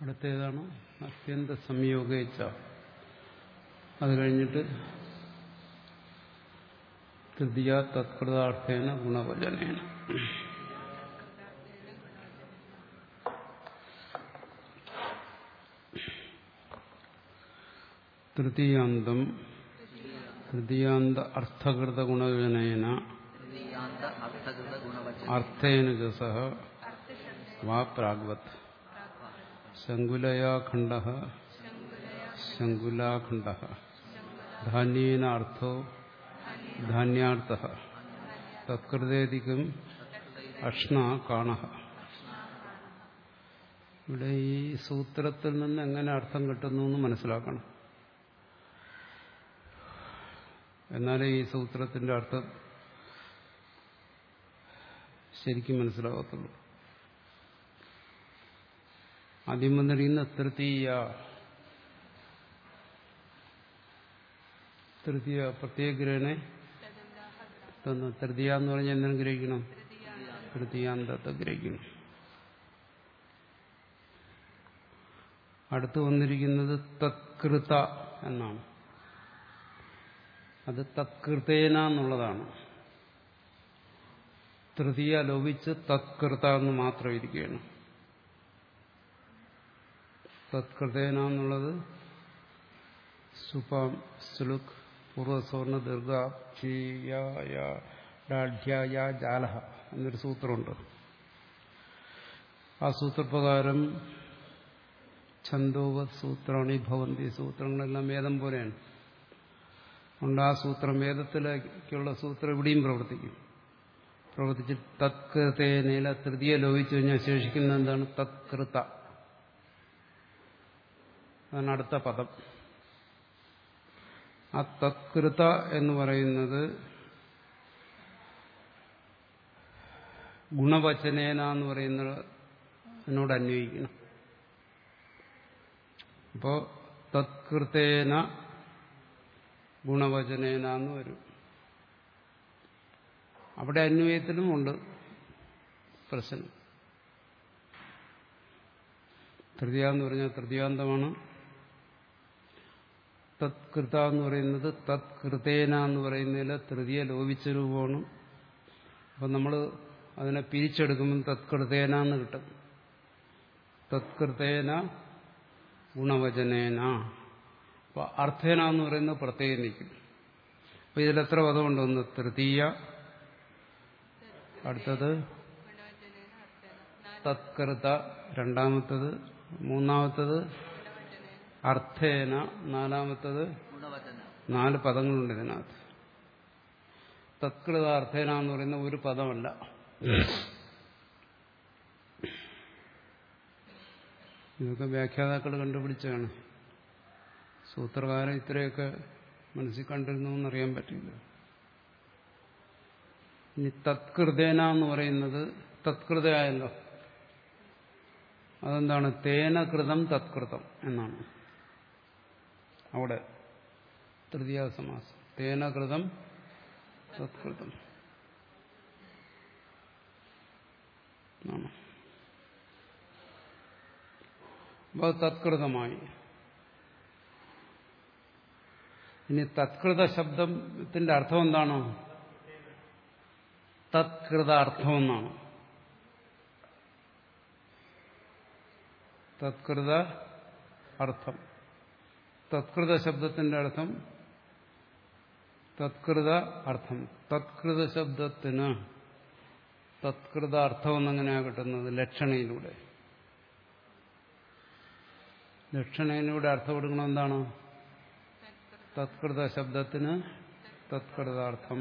അടുത്തേതാണ് അത്യന്ത സംയോഗേച്ച അത് കഴിഞ്ഞിട്ട് തൃതീയ തത്കൃതാർത്ഥേന ഗുണവചനേന തൃതീയാന്തം തൃതീയാന്ത അർത്ഥകൃത ഗുണവചനേന തൃതീയാന്ത അർത്ഥകൃത ഗുണവചന അർത്ഥേന ജസ വാ പ്രാഗ്വത് ശങ്കുലയാഖണ്ഡ ശങ്കുലാഖണ്ഡ ധാന്യേന അർത്ഥോ ധാന്യാർത്ഥ തത്കൃതേതികം അഷ്ണ കാണ ഇവിടെ ഈ സൂത്രത്തിൽ നിന്ന് എങ്ങനെ അർത്ഥം കിട്ടുന്നു എന്ന് മനസ്സിലാക്കണം എന്നാലേ ഈ സൂത്രത്തിന്റെ അർത്ഥം ശരിക്കും മനസ്സിലാകത്തുള്ളൂ ആദ്യം വന്നിരിക്കുന്ന തൃതീയ തൃതീയ പ്രത്യേകഗ്രഹനെ തന്നു തൃതീയ എന്ന് പറഞ്ഞാൽ എന്തിനും ഗ്രഹിക്കണം തൃതീയാന്തത്തെ ഗ്രഹിക്കണം അടുത്ത് വന്നിരിക്കുന്നത് തത്കൃത എന്നാണ് അത് തത്കൃതേന എന്നുള്ളതാണ് തൃതീയ ലോപിച്ച് തത്കൃത എന്ന് മാത്രം ഇരിക്കുകയാണ് തത്കൃതേന എന്നുള്ളത് സുപാം സുലുക് പൂർവ്വസ്വർണ ദീർഘ ക്ഷീയായ ജാലഹ എന്നൊരു സൂത്രമുണ്ട് ആ സൂത്രപ്രകാരം ഛന്തോവത് സൂത്രാണി ഭവന്തി സൂത്രങ്ങളെല്ലാം വേദം പോലെയാണ് അതുകൊണ്ട് ആ സൂത്രം വേദത്തിലേക്കുള്ള സൂത്രം ഇവിടെയും പ്രവർത്തിക്കും പ്രവർത്തിച്ച് തത്കൃതേനയില തൃതീയ ലോപിച്ചു കഴിഞ്ഞാൽ ശേഷിക്കുന്ന എന്താണ് തത്കൃത അതാണ് അടുത്ത പദം ആ തത്കൃത എന്ന് പറയുന്നത് ഗുണവചനേന എന്ന് പറയുന്നതിനോട് അന്വയിക്കണം അപ്പോ തത്കൃതേന ഗുണവചനേന എന്ന് വരും അവിടെ അന്വയത്തിലും ഉണ്ട് പ്രശ്നം തൃതീയ എന്ന് പറഞ്ഞാൽ തൃതീയാന്തമാണ് തത്കൃത എന്ന് പറയുന്നത് തത്കൃതേന എന്ന് പറയുന്നതിൽ തൃതീയ ലോപിച്ച രൂപമാണ് അപ്പം നമ്മൾ അതിനെ പിരിച്ചെടുക്കുമ്പോൾ തത്കൃതേന എന്ന് കിട്ടും തത്കൃതേന ഗുണവചനേന അപ്പോൾ അർത്ഥേന എന്ന് പറയുന്നത് പ്രത്യേകം നിൽക്കും അപ്പോൾ ഇതിലെത്ര പദമുണ്ട് ഒന്ന് തൃതീയ അടുത്തത് തത്കൃത രണ്ടാമത്തത് മൂന്നാമത്തത് അർത്ഥേന നാലാമത്തത് ഗുണവചന നാല് പദങ്ങളുണ്ട് ഇതിനകത്ത് തത്കൃത അർത്ഥേന എന്ന് പറയുന്ന ഒരു പദമല്ല ഇതൊക്കെ വ്യാഖ്യാതാക്കൾ കണ്ടുപിടിച്ചാണ് സൂത്രകാരൻ ഇത്രയൊക്കെ മനസ്സിൽ കണ്ടിരുന്നു എന്നറിയാൻ പറ്റില്ല ഇനി തത്കൃതേന എന്ന് പറയുന്നത് തത്കൃതയായല്ലോ അതെന്താണ് തേന കൃതം തത്കൃതം എന്നാണ് അവിടെ തൃതീയ സമാസം തേന കൃതം തത്കൃതം ആണ് അപ്പോൾ തത്കൃതമായി ഇനി തത്കൃത ശബ്ദത്തിന്റെ അർത്ഥം എന്താണ് തത്കൃത അർത്ഥം എന്നാണ് തത്കൃത അർത്ഥം തത്കൃത ശബ്ദത്തിന്റെ അർത്ഥം തത്കൃത അർത്ഥം തത്കൃത ശബ്ദത്തിന് തത്കൃത അർത്ഥം എന്നെങ്ങനെയാണ് കിട്ടുന്നത് ലക്ഷണയിലൂടെ ലക്ഷണയിലൂടെ അർത്ഥം കൊടുക്കണം എന്താണ് തത്കൃത ശബ്ദത്തിന് തത്കൃതാർത്ഥം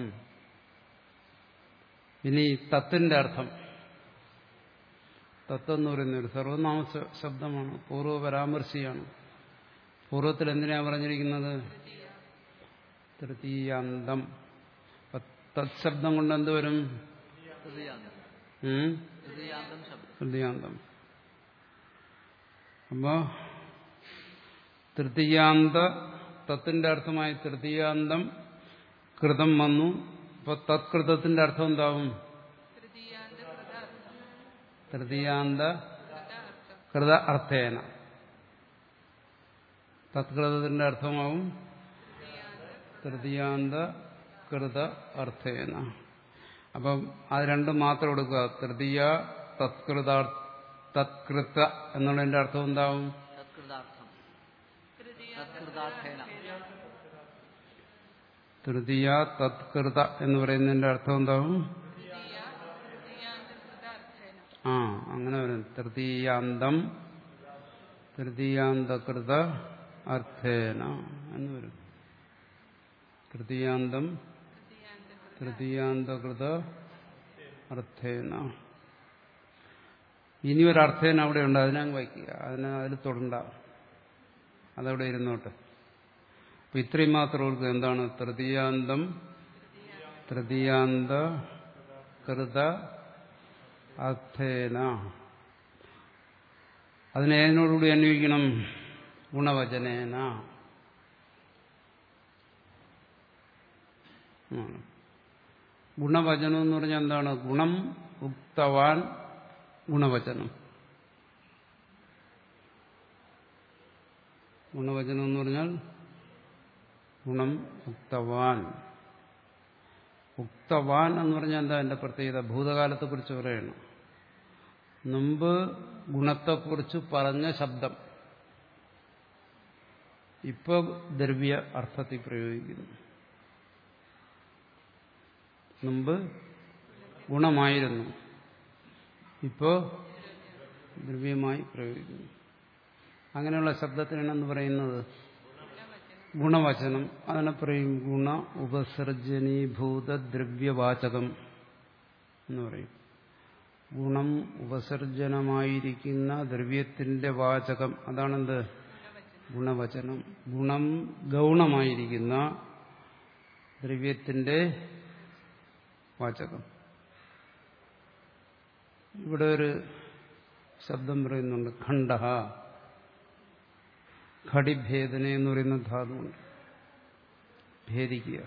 ഇനി തത്തിന്റെ അർത്ഥം തത്വെന്ന് പറയുന്ന ഒരു സർവനാമ ശബ്ദമാണ് പൂർവ്വ പരാമർശിയാണ് പൂർവ്വത്തിൽ എന്തിനാ പറഞ്ഞിരിക്കുന്നത് തൃതീയാന്തം തത് ശബ്ദം കൊണ്ട് എന്ത് വരും തൃതീയാന്തം ഉം? തൃതീയാന്തം ശബ്ദം തൃതീയാന്തം അപ്പോ തൃതീയാന്ത തത്തിന്റെ അർത്ഥമായി തൃതീയാന്തം കൃതം വന്നു അപ്പൊ തത്കൃതത്തിന്റെ അർത്ഥം എന്താവും തൃതീയാന്ത കൃത അർത്ഥേന തത്കൃതത്തിന്റെ അർത്ഥമാവും തൃതീയാന്ത കൃത അർത്ഥേന അപ്പം അത് രണ്ടും മാത്രം എടുക്കുക തൃതീയ തത്കൃത തത്കൃത എന്നുള്ളതിന്റെ അർത്ഥം എന്താവും തത്കൃതാർത്ഥം തത്കൃതാർത്ഥേന തൃതീയ തത്കൃത എന്ന് പറയുന്നതിന്റെ അർത്ഥം എന്താവും ആ അങ്ങനെ വരും തൃതീയാന്തം തൃതീയാന്തകൃത അർത്ഥേന എന്ന് വരും തൃതീയാന്തം തൃതീയാന്തകൃത അർത്ഥേന ഇനി ഒരു അർത്ഥേന അവിടെ ഉണ്ട് അതിനങ്ങ് വയ്ക്കുക അതിനെ അതിൽ തൊടണ്ട അതവിടെ ഇരുന്നോട്ടെ അപ്പൊ ഇത്രയും മാത്രം ഓർക്കുക എന്താണ് തൃതീയാന്തം തൃതീയാന്ത കൃത അർത്ഥേന അതിനെ ഏതിനോടുകൂടി അന്വയിക്കണം ഗുണവചനേന ആണ്. ഗുണവചനം എന്ന് പറഞ്ഞാൽ എന്താണ് ഗുണം ഉക്തവാൻ ഗുണവചനം ഗുണവചനം എന്ന് പറഞ്ഞാൽ ഗുണം ഉക്തവാൻ ഉക്തവാൻ എന്ന് പറഞ്ഞാൽ എന്താ എന്റെ പ്രത്യേകത ഭൂതകാലത്തെക്കുറിച്ച് പറയണം മുമ്പ് ഗുണത്തെക്കുറിച്ച് പറഞ്ഞ ശബ്ദം ഇപ്പൊ ദ്രവ്യ അർത്ഥത്തിൽ പ്രയോഗിക്കുന്നു മുമ്പ് ഗുണമായിരുന്നു ഇപ്പോ ദ്രവ്യമായി പ്രയോഗിക്കുന്നു അങ്ങനെയുള്ള ശബ്ദത്തിനാണെന്ന് പറയുന്നത് ഗുണവചനം അതിനെ പറയും ഗുണ ഉപസർജനീഭൂത ദ്രവ്യവാചകം എന്ന് പറയും ഗുണം ഉപസർജനമായിരിക്കുന്ന ദ്രവ്യത്തിന്റെ വാചകം അതാണെന്ത് ഗുണവചനം ഗുണം ഗൗണമായിരിക്കുന്ന ദ്രവ്യത്തിന്റെ വാചകം ഇവിടെ ഒരു ശബ്ദം പറയുന്നുണ്ട് ഖണ്ഡ ഘടിഭേദന എന്ന് പറയുന്ന ധാതുവുണ്ട് ഭേദിക്കുക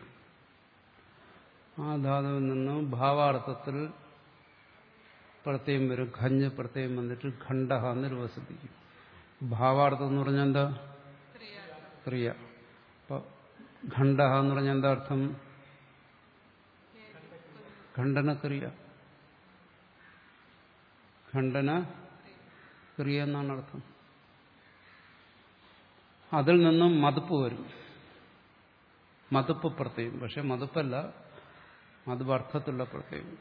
ആ ധാതുവിൽ നിന്ന് ഭാവാർത്ഥത്തിൽ പ്രത്യയം വരും ഖഞ്ഞ് പ്രത്യയം വന്നിട്ട് ഖണ്ഡ എന്ന് രൂപസിപ്പിക്കും ഭാവാർത്ഥം എന്ന് പറഞ്ഞാൽ എന്താ ക്രിയ അപ്പൊ ഖണ്ഡ എന്ന് പറഞ്ഞാൽ എന്താ അർത്ഥം ഖണ്ഡനക്രിയ ഖണ്ഡന ക്രിയ എന്നാണ് അർത്ഥം അതിൽ നിന്നും മതുപ്പ് വരും മതുപ്പ് പ്രത്യയം പക്ഷെ മതുപ്പല്ല മതുപ്പ് അർത്ഥത്തിലുള്ള പ്രത്യയം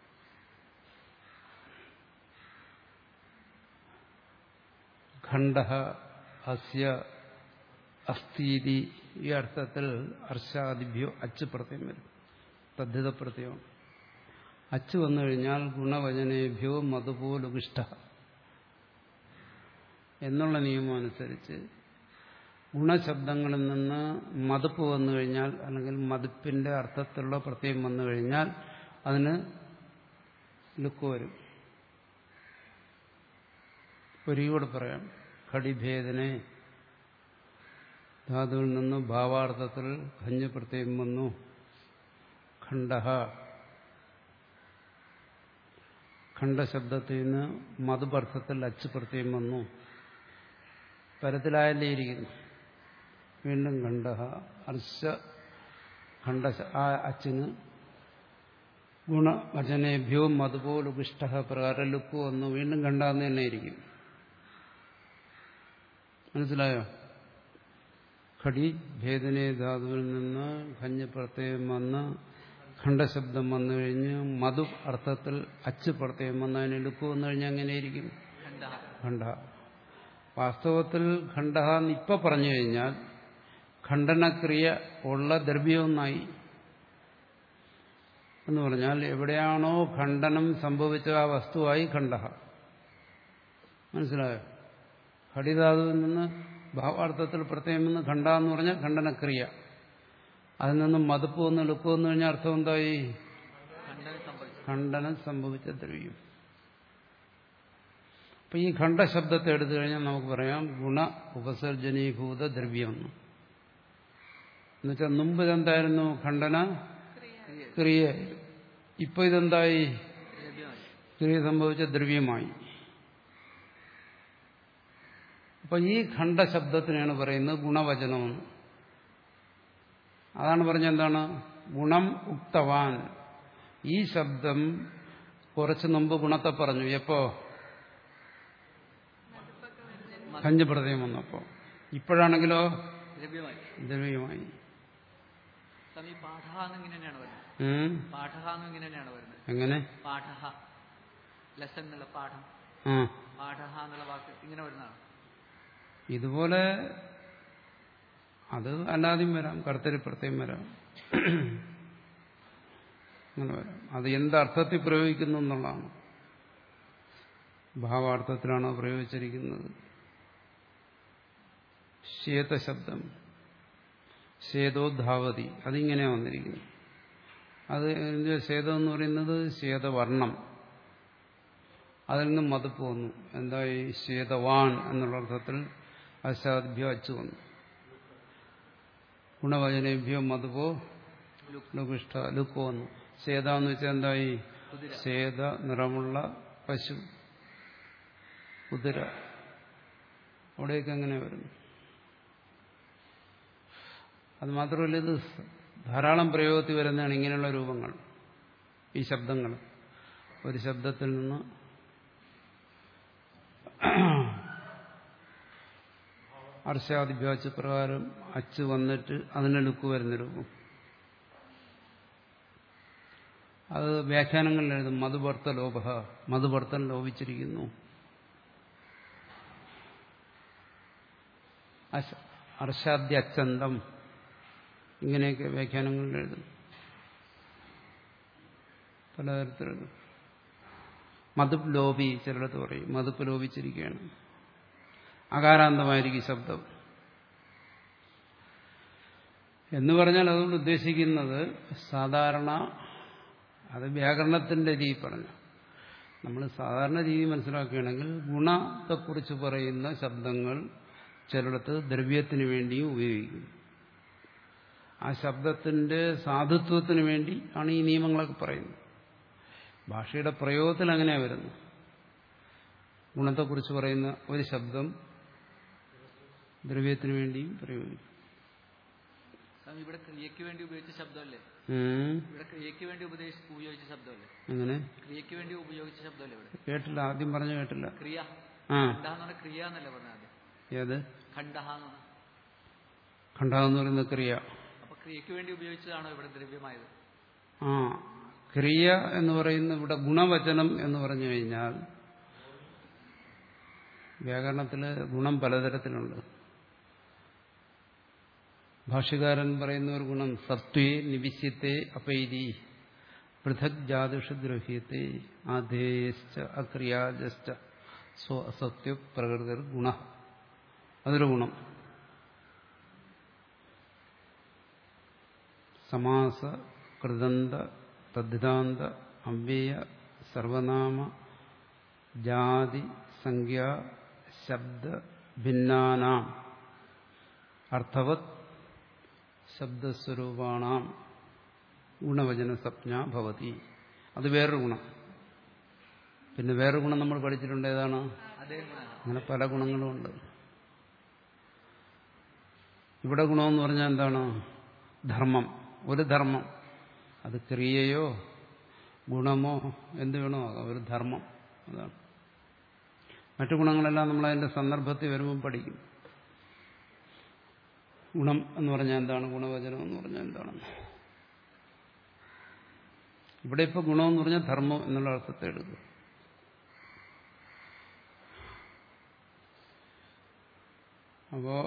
ഖണ്ഡ അസ്യ അസ്ഥീതി ഈ അർത്ഥത്തിൽ അർഷാദിഭ്യോ അച്ച് പ്രത്യം വരും തദ്ധിത പ്രത്യയം അച്ച് വന്നു കഴിഞ്ഞാൽ ഗുണവചനേഭ്യോ മതുപോലുകിഷ്ട എന്നുള്ള നിയമം അനുസരിച്ച് ഗുണശബ്ദങ്ങളിൽ നിന്ന് മതുപ്പ് വന്നു കഴിഞ്ഞാൽ അല്ലെങ്കിൽ മതുപ്പിന്റെ അർത്ഥത്തിലുള്ള പ്രത്യയം വന്നു കഴിഞ്ഞാൽ അതിന് ലുക്ക് വരും ഒരികൂടെ പറയാം ഘടിഭേദനെ ധാതുവിൽ നിന്ന് ഭാവാർത്ഥത്തിൽ ഖഞ്ഞ് പ്രത്യയം വന്നു ഖണ്ഡ ഖണ്ഡശബ്ദത്തിൽ നിന്ന് മധുപർത്ഥത്തിൽ അച്ച് പ്രത്യയം വന്നു പരത്തിലായല്ലേ ഇരിക്കുന്നു വീണ്ടും ഖണ്ഡ അർശ ഖണ്ഡ ആ അച്ചിന് ഗുണവചനേഭ്യോ മതുപോലുകിഷ്ട പ്രകാരം ലുക്ക് വന്നു വീണ്ടും ഖണ്ഡാന്ന് തന്നെ ഇരിക്കും മനസ്സിലായോ ഖടി ഭേദനെ ധാതുവിൽ നിന്ന് ഖഞ്ഞ് പ്രത്യയം വന്ന് ഖണ്ഡശബ്ദം വന്നു കഴിഞ്ഞ് മധു അർത്ഥത്തിൽ അച്ച് പ്രത്യയം വന്ന് അതിന് ലുക്ക് വന്നു കഴിഞ്ഞാൽ എങ്ങനെയിരിക്കും ഖണ്ഡ ഖണ്ഡ വാസ്തവത്തിൽ ഖണ്ഡ എന്ന് ഇപ്പൊ പറഞ്ഞു കഴിഞ്ഞാൽ ഖണ്ഡനക്രിയ ഉള്ള ദ്രവ്യമൊന്നായി എന്ന് പറഞ്ഞാൽ എവിടെയാണോ ഖണ്ഡനം സംഭവിച്ച ആ വസ്തുവായി ഖണ്ഡ മനസ്സിലായോ ഘടിധാതുവിൽ നിന്ന് ഭാവാർത്ഥത്തിൽ പ്രത്യേകം നിന്ന് ഖണ്ഡ എന്ന് പറഞ്ഞാൽ ഖണ്ഡനക്രിയ അതിൽ നിന്നും മതുപ്പ് വന്ന് ലുക്ക് വന്നു കഴിഞ്ഞാൽ അർത്ഥം എന്തായി ഖണ്ഡനം സംഭവിച്ചു ഖണ്ഡനം സംഭവിച്ച ദ്രവ്യം അപ്പൊ ഈ ഖണ്ഡശബ്ദത്തെ എടുത്തു കഴിഞ്ഞാൽ നമുക്ക് പറയാം ഗുണ ഉപസർജനീഭൂത ദ്രവ്യം എന്ന് എന്നുവെച്ചാൽ മുമ്പ് ഇതെന്തായിരുന്നു ഖണ്ഡന ക്രിയ ഇപ്പൊ ഇതെന്തായി ലഭ്യമായി ക്രിയ സംഭവിച്ച ദ്രവ്യമായി അപ്പൊ ഈ ഖണ്ഡശബ്ദത്തിനാണ് പറയുന്നത് ഗുണവചനമെന്ന് അതാണ് പറഞ്ഞ എന്താണ് ഗുണം ഉക്തവാൻ ഈ ശബ്ദം കുറച്ചു മുമ്പ് ഗുണത്തെ പറഞ്ഞു എപ്പോ കഞ്ചപ്രദയം വന്നപ്പോ ഇപ്പോഴാണെങ്കിലോ ദ്രവ്യമായി ദ്രവ്യമായി സ്വാമി പാഠ എന്നിങ്ങനെ തന്നെയാണ് വരുന്നത് ഉം. പാഠ എന്നിങ്ങനെ തന്നെയാണ് വരുന്നത് എങ്ങനെ പാഠ ലെസൺ എന്നുള്ള പാഠം ആ പാഠ എന്നുള്ള വാക്ക് ഇങ്ങനെ വരുന്നതാണ് ഇതുപോലെ അത് അല്ലാതെയും വരാം കർത്തരി പ്രത്യേകം വരാം അങ്ങനെ വരാം അത് എന്തർത്ഥത്തിൽ പ്രയോഗിക്കുന്നു എന്നുള്ളതാണ് ഭാവാർത്ഥത്തിലാണോ പ്രയോഗിച്ചിരിക്കുന്നത് ശ്വേതശബ്ദം ശ്വേതോദ്ധാവതി അതിങ്ങനെ വന്നിരിക്കുന്നു അത് ഇതിന്റെ ശ്വേതം എന്ന് പറയുന്നത് ശ്വേതവർണം അതിൽ നിന്നും മതുപ്പ് വന്നു എന്തായി ശ്വേതവാൻ എന്നുള്ള അർത്ഥത്തിൽ അശാദ്ഭ്യോ അച്ചു വന്നു ഗുണവചനേഭ്യോ മതുപോ ലുകിഷ്ട ലുക്ക് വന്നു ശ്വേത എന്ന് വെച്ചാൽ എന്തായി കുതിര ശ്വേത നിറമുള്ള പശു കുതിര അവിടെയൊക്കെ അങ്ങനെ വരുന്നു അത് മാത്രമല്ല ഇത് ധാരാളം പ്രയോഗത്തിൽ വരുന്നതാണ് ഇങ്ങനെയുള്ള രൂപങ്ങൾ ഈ ശബ്ദങ്ങൾ ഒരു ശബ്ദത്തിൽ നിന്ന് അർഷാദിഭ്യാച്ച് പ്രകാരം അച്ച് വന്നിട്ട് അതിന് ലുക്ക് വരുന്ന രൂപം അത് വ്യാഖ്യാനങ്ങളിൽ എഴുതും മധുഭർത്ത ലോഭ മധുഭർത്തൻ ലോപിച്ചിരിക്കുന്നു അശ- അർഷാദ്യ അച്ചന്തം ഇങ്ങനെയൊക്കെ വ്യാഖ്യാനങ്ങളിൽ എഴുതും പലതരത്തിലുള്ള മധുപ് ലോപി ചിലടത്ത് പറയും മധുപ്പ് ലോപിച്ചിരിക്കുകയാണ് അകാരാന്തമായിരിക്കും ശബ്ദം എന്ന് പറഞ്ഞാൽ അതുകൊണ്ട് ഉദ്ദേശിക്കുന്നത് സാധാരണ അത് വ്യാകരണത്തിന്റെ രീതി പറഞ്ഞു നമ്മൾ സാധാരണ രീതി മനസ്സിലാക്കുകയാണെങ്കിൽ ഗുണത്തെക്കുറിച്ച് പറയുന്ന ശബ്ദങ്ങൾ ചിലയിടത്ത് ദ്രവ്യത്തിന് വേണ്ടിയും ഉപയോഗിക്കും ആ ശബ്ദത്തിന്റെ സാധുത്വത്തിന് വേണ്ടി ആണ് ഈ നിയമങ്ങളൊക്കെ പറയുന്നത് ഭാഷയുടെ പ്രയോഗത്തിൽ അങ്ങനെയാണ് വരുന്നത് ഗുണത്തെക്കുറിച്ച് പറയുന്ന ഒരു ശബ്ദം ദ്രവ്യത്തിന് വേണ്ടിയും പ്രയോഗിക്കും സ്വാമി ഇവിടെ ക്രിയയ്ക്ക് വേണ്ടി ഉപയോഗിച്ച ശബ്ദമല്ലേ ഉം. ഇവിടെ ക്രിയയ്ക്ക് വേണ്ടി ഉപദേശി ഉപയോഗിച്ച ശബ്ദമല്ലേ അങ്ങനെ ക്രിയയ്ക്ക് വേണ്ടി ഉപയോഗിച്ച ശബ്ദമല്ലേ ഇവിടെ കേട്ടില്ല ആദ്യം പറഞ്ഞു കേട്ടില്ല ക്രിയ ആ ഖണ്ഡ എന്ന് പറഞ്ഞ ക്രിയ എന്നല്ലേ പറഞ്ഞത് ആദ്യം ഏത് ഖണ്ഡ എന്ന് പറഞ്ഞ ഖണ്ഡാന്ന് പറയുന്ന ക്രിയ അപ്പൊ ക്രിയയ്ക്ക് വേണ്ടി ഉപയോഗിച്ചതാണോ ഇവിടെ ദ്രവ്യമായത് ആ ക്രിയ എന്ന് പറയുന്ന ഇവിടെ ഗുണവചനം എന്ന് പറഞ്ഞു കഴിഞ്ഞാൽ വ്യാകരണത്തിൽ ഗുണം പലതരത്തിലുണ്ട് ഭാഷ്യകാരൻ പറയുന്ന ഒരു ഗുണം സത്വേ നിവിശ്യത്തെ അപൈരി പൃഥക് ജാതുഷ ദ്രവ്യത്തെ ആധേയശ്ച അക്രിയാജശ്ച സ്വ അസത്യ പ്രകൃതിർ ഗുണ അതൊരു ഗുണം സമാസ കൃതന്ത തദ്ധാന്ത അവ്യയ സർവനാമ ജാതി സംഖ്യ ശബ്ദ ഭിന്നാനാം അർത്ഥവത് ശബ്ദസ്വരൂപാണാം ഗുണവചന സംജ്ഞ ഭവതി അത് വേറൊരു ഗുണം പിന്നെ വേറൊരു ഗുണം നമ്മൾ പഠിച്ചിട്ടുണ്ട് ഏതാണ് അതേ ഗുണമാണ് അങ്ങനെ പല ഗുണങ്ങളുമുണ്ട് ഇവിടെ ഗുണമെന്ന് പറഞ്ഞാൽ എന്താണ് ധർമ്മം ഒരു ധർമ്മം അത് ക്രിയയോ ഗുണമോ എന്ത് വേണോ ആകാം ഒരു ധർമ്മം അതാണ് മറ്റു ഗുണങ്ങളെല്ലാം നമ്മൾ അതിന്റെ സന്ദർഭത്തിൽ വരുമ്പോൾ പഠിക്കും ഗുണം എന്ന് പറഞ്ഞാൽ എന്താണ് ഗുണവചനം എന്ന് പറഞ്ഞാൽ എന്താണ് ഇവിടെ ഇപ്പോൾ ഗുണമെന്ന് പറഞ്ഞാൽ ധർമ്മം എന്നുള്ള അർത്ഥത്തെ എടുക്കും അപ്പോ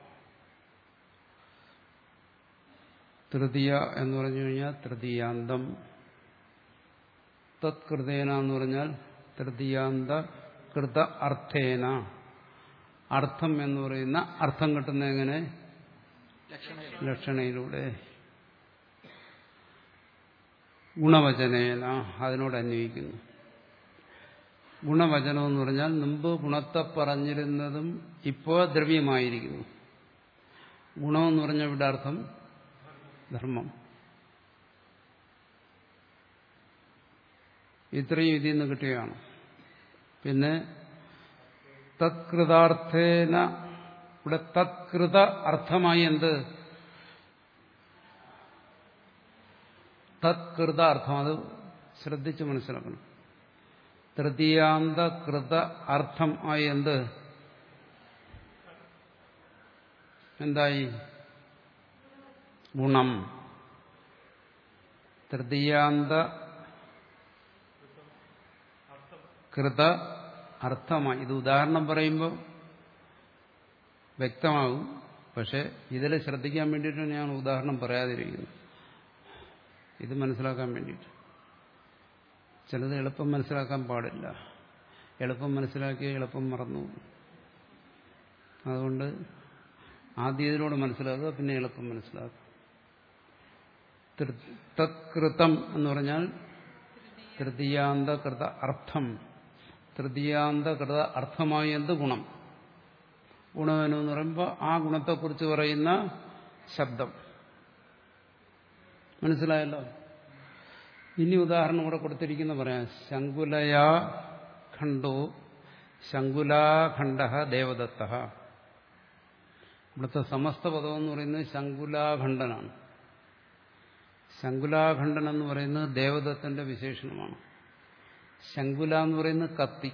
തൃതീയ എന്ന് പറഞ്ഞു കഴിഞ്ഞാൽ തൃതീയാന്തം തത്കൃതേന എന്ന് പറഞ്ഞാൽ തൃതീയാന്ത കൃത അർത്ഥേന അർത്ഥം എന്ന് പറയുന്ന അർത്ഥം കിട്ടുന്ന എങ്ങനെ ലക്ഷണങ്ങൾ ലക്ഷണയിലൂടെ ഗുണവചനേന അതിനോട് അന്വയിക്കുന്നു ഗുണവചനം എന്ന് പറഞ്ഞാൽ മുമ്പ് ഗുണത്തെ പറഞ്ഞിരുന്നതും ഇപ്പോൾ ദ്രവ്യമായിരിക്കുന്നു ഗുണമെന്ന് പറഞ്ഞ ഇവിടെ അർത്ഥം ധർമ്മം ഇത്രയും ഇതിൽ നിന്ന് കിട്ടുകയാണ് പിന്നെ തത്കൃതാർത്ഥേന ഇവിടെ തത്കൃത അർത്ഥമായി എന്ത് തത്കൃത അർത്ഥം അത് ശ്രദ്ധിച്ച് മനസ്സിലാക്കണം തൃതീയാന്ത കൃത അർത്ഥം ആയി എന്ത് എന്തായി ഗുണം തൃതീയാന്ത കൃത അർത്ഥമായി ഇത് ഉദാഹരണം പറയുമ്പോൾ വ്യക്തമാകും പക്ഷെ ഇതിൽ ശ്രദ്ധിക്കാൻ വേണ്ടിയിട്ടാണ് ഞാൻ ഉദാഹരണം പറയാതിരിക്കുന്നത് ഇത് മനസ്സിലാക്കാൻ വേണ്ടിയിട്ട് ചിലത് എളുപ്പം മനസ്സിലാക്കാൻ പാടില്ല എളുപ്പം മനസ്സിലാക്കി എളുപ്പം മറന്നു പോകും. അതുകൊണ്ട് ആദ്യം ഇതിലൂടെ മനസ്സിലാക്കുക പിന്നെ എളുപ്പം മനസ്സിലാക്കുക തൃ- തത്കൃതം എന്ന് പറഞ്ഞാൽ തൃതീയാന്തകൃത അർത്ഥം തൃതീയാന്തകൃത അർത്ഥമായി എന്ത് ഗുണം ഗുണമെന്ന് പറയുമ്പോൾ ആ ഗുണത്തെക്കുറിച്ച് പറയുന്ന ശബ്ദം മനസ്സിലായല്ലോ ഇനി ഉദാഹരണം കൂടെ കൊടുത്തിരിക്കുന്ന പറയാം ശങ്കുലയാ ഖണ്ഡോ ശങ്കുലാഖണ്ഡ ദേവദത്ത ഇവിടുത്തെ സമസ്ത പദം എന്ന് പറയുന്നത് ശങ്കുലാഖണ്ഡനാണ് ശങ്കുലാഖണ്ഡൻ എന്ന് പറയുന്നത് ദേവദത്തന്റെ വിശേഷണമാണ് ശങ്കുല എന്ന് പറയുന്നത് കത്തി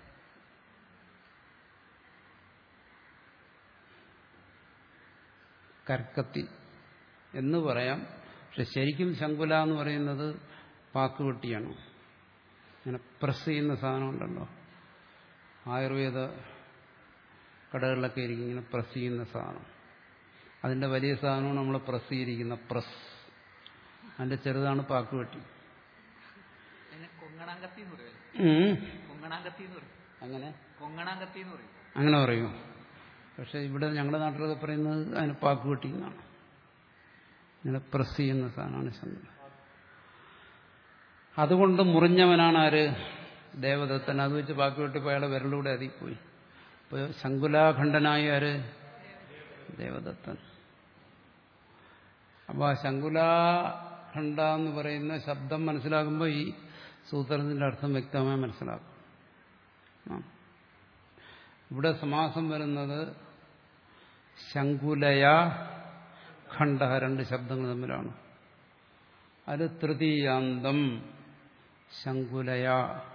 കർക്കത്തി എന്ന് പറയാം പക്ഷെ ശരിക്കും ശങ്കുല എന്ന് പറയുന്നത് പാക്കുവെട്ടിയാണ് ഇങ്ങനെ പ്രസ് ചെയ്യുന്ന സാധനം ഉണ്ടല്ലോ ആയുർവേദ കടകളിലൊക്കെ ഇരിക്കും ഇങ്ങനെ പ്രസ് ചെയ്യുന്ന സാധനം അതിന്റെ വലിയ സാധനമാണ് നമ്മൾ പ്രസ് ചെയ്തിരിക്കുന്ന പ്രസ് അതിന്റെ ചെറുതാണ് പാക്കുവെട്ടി അതിനെ കൊങ്ങണാങ്കത്തി എന്ന് പറയും ഉം. കൊങ്ങണാങ്കത്തി എന്ന് പറയും അങ്ങനെ കൊങ്ങണാങ്കത്തി എന്ന് പറയും അങ്ങനെ പറയും പക്ഷെ ഇവിടെ ഞങ്ങളുടെ നാട്ടിലൊക്കെ പറയുന്നത് അതിന് പാക്കുവെട്ടി എന്നാണ് ഇങ്ങനെ പ്രസ് ചെയ്യുന്ന സാധനമാണ് ശങ്കുല അതുകൊണ്ട് മുറിഞ്ഞവനാണ് ആര് ദേവദത്തൻ അത് വെച്ച് ബാക്കി വെട്ടിപ്പോൾ അയാളെ വിരലൂടെ അതിൽ പോയി ഇപ്പോൾ ശങ്കുലാഖണ്ഡനായ ആര് ദേവദത്തൻ അപ്പോൾ ആ ശങ്കുലാഖണ്ഡ എന്ന് പറയുന്ന ശബ്ദം മനസ്സിലാകുമ്പോൾ ഈ സൂത്രത്തിന്റെ അർത്ഥം വ്യക്തമായി മനസ്സിലാക്കും ആ. ഇവിടെ സമാസം വരുന്നത് ശങ്കുലയ ഖണ്ഡ രണ്ട് ശബ്ദങ്ങൾ തമ്മിലാണ് അത് തൃതീയാന്തം ശങ്കുലയ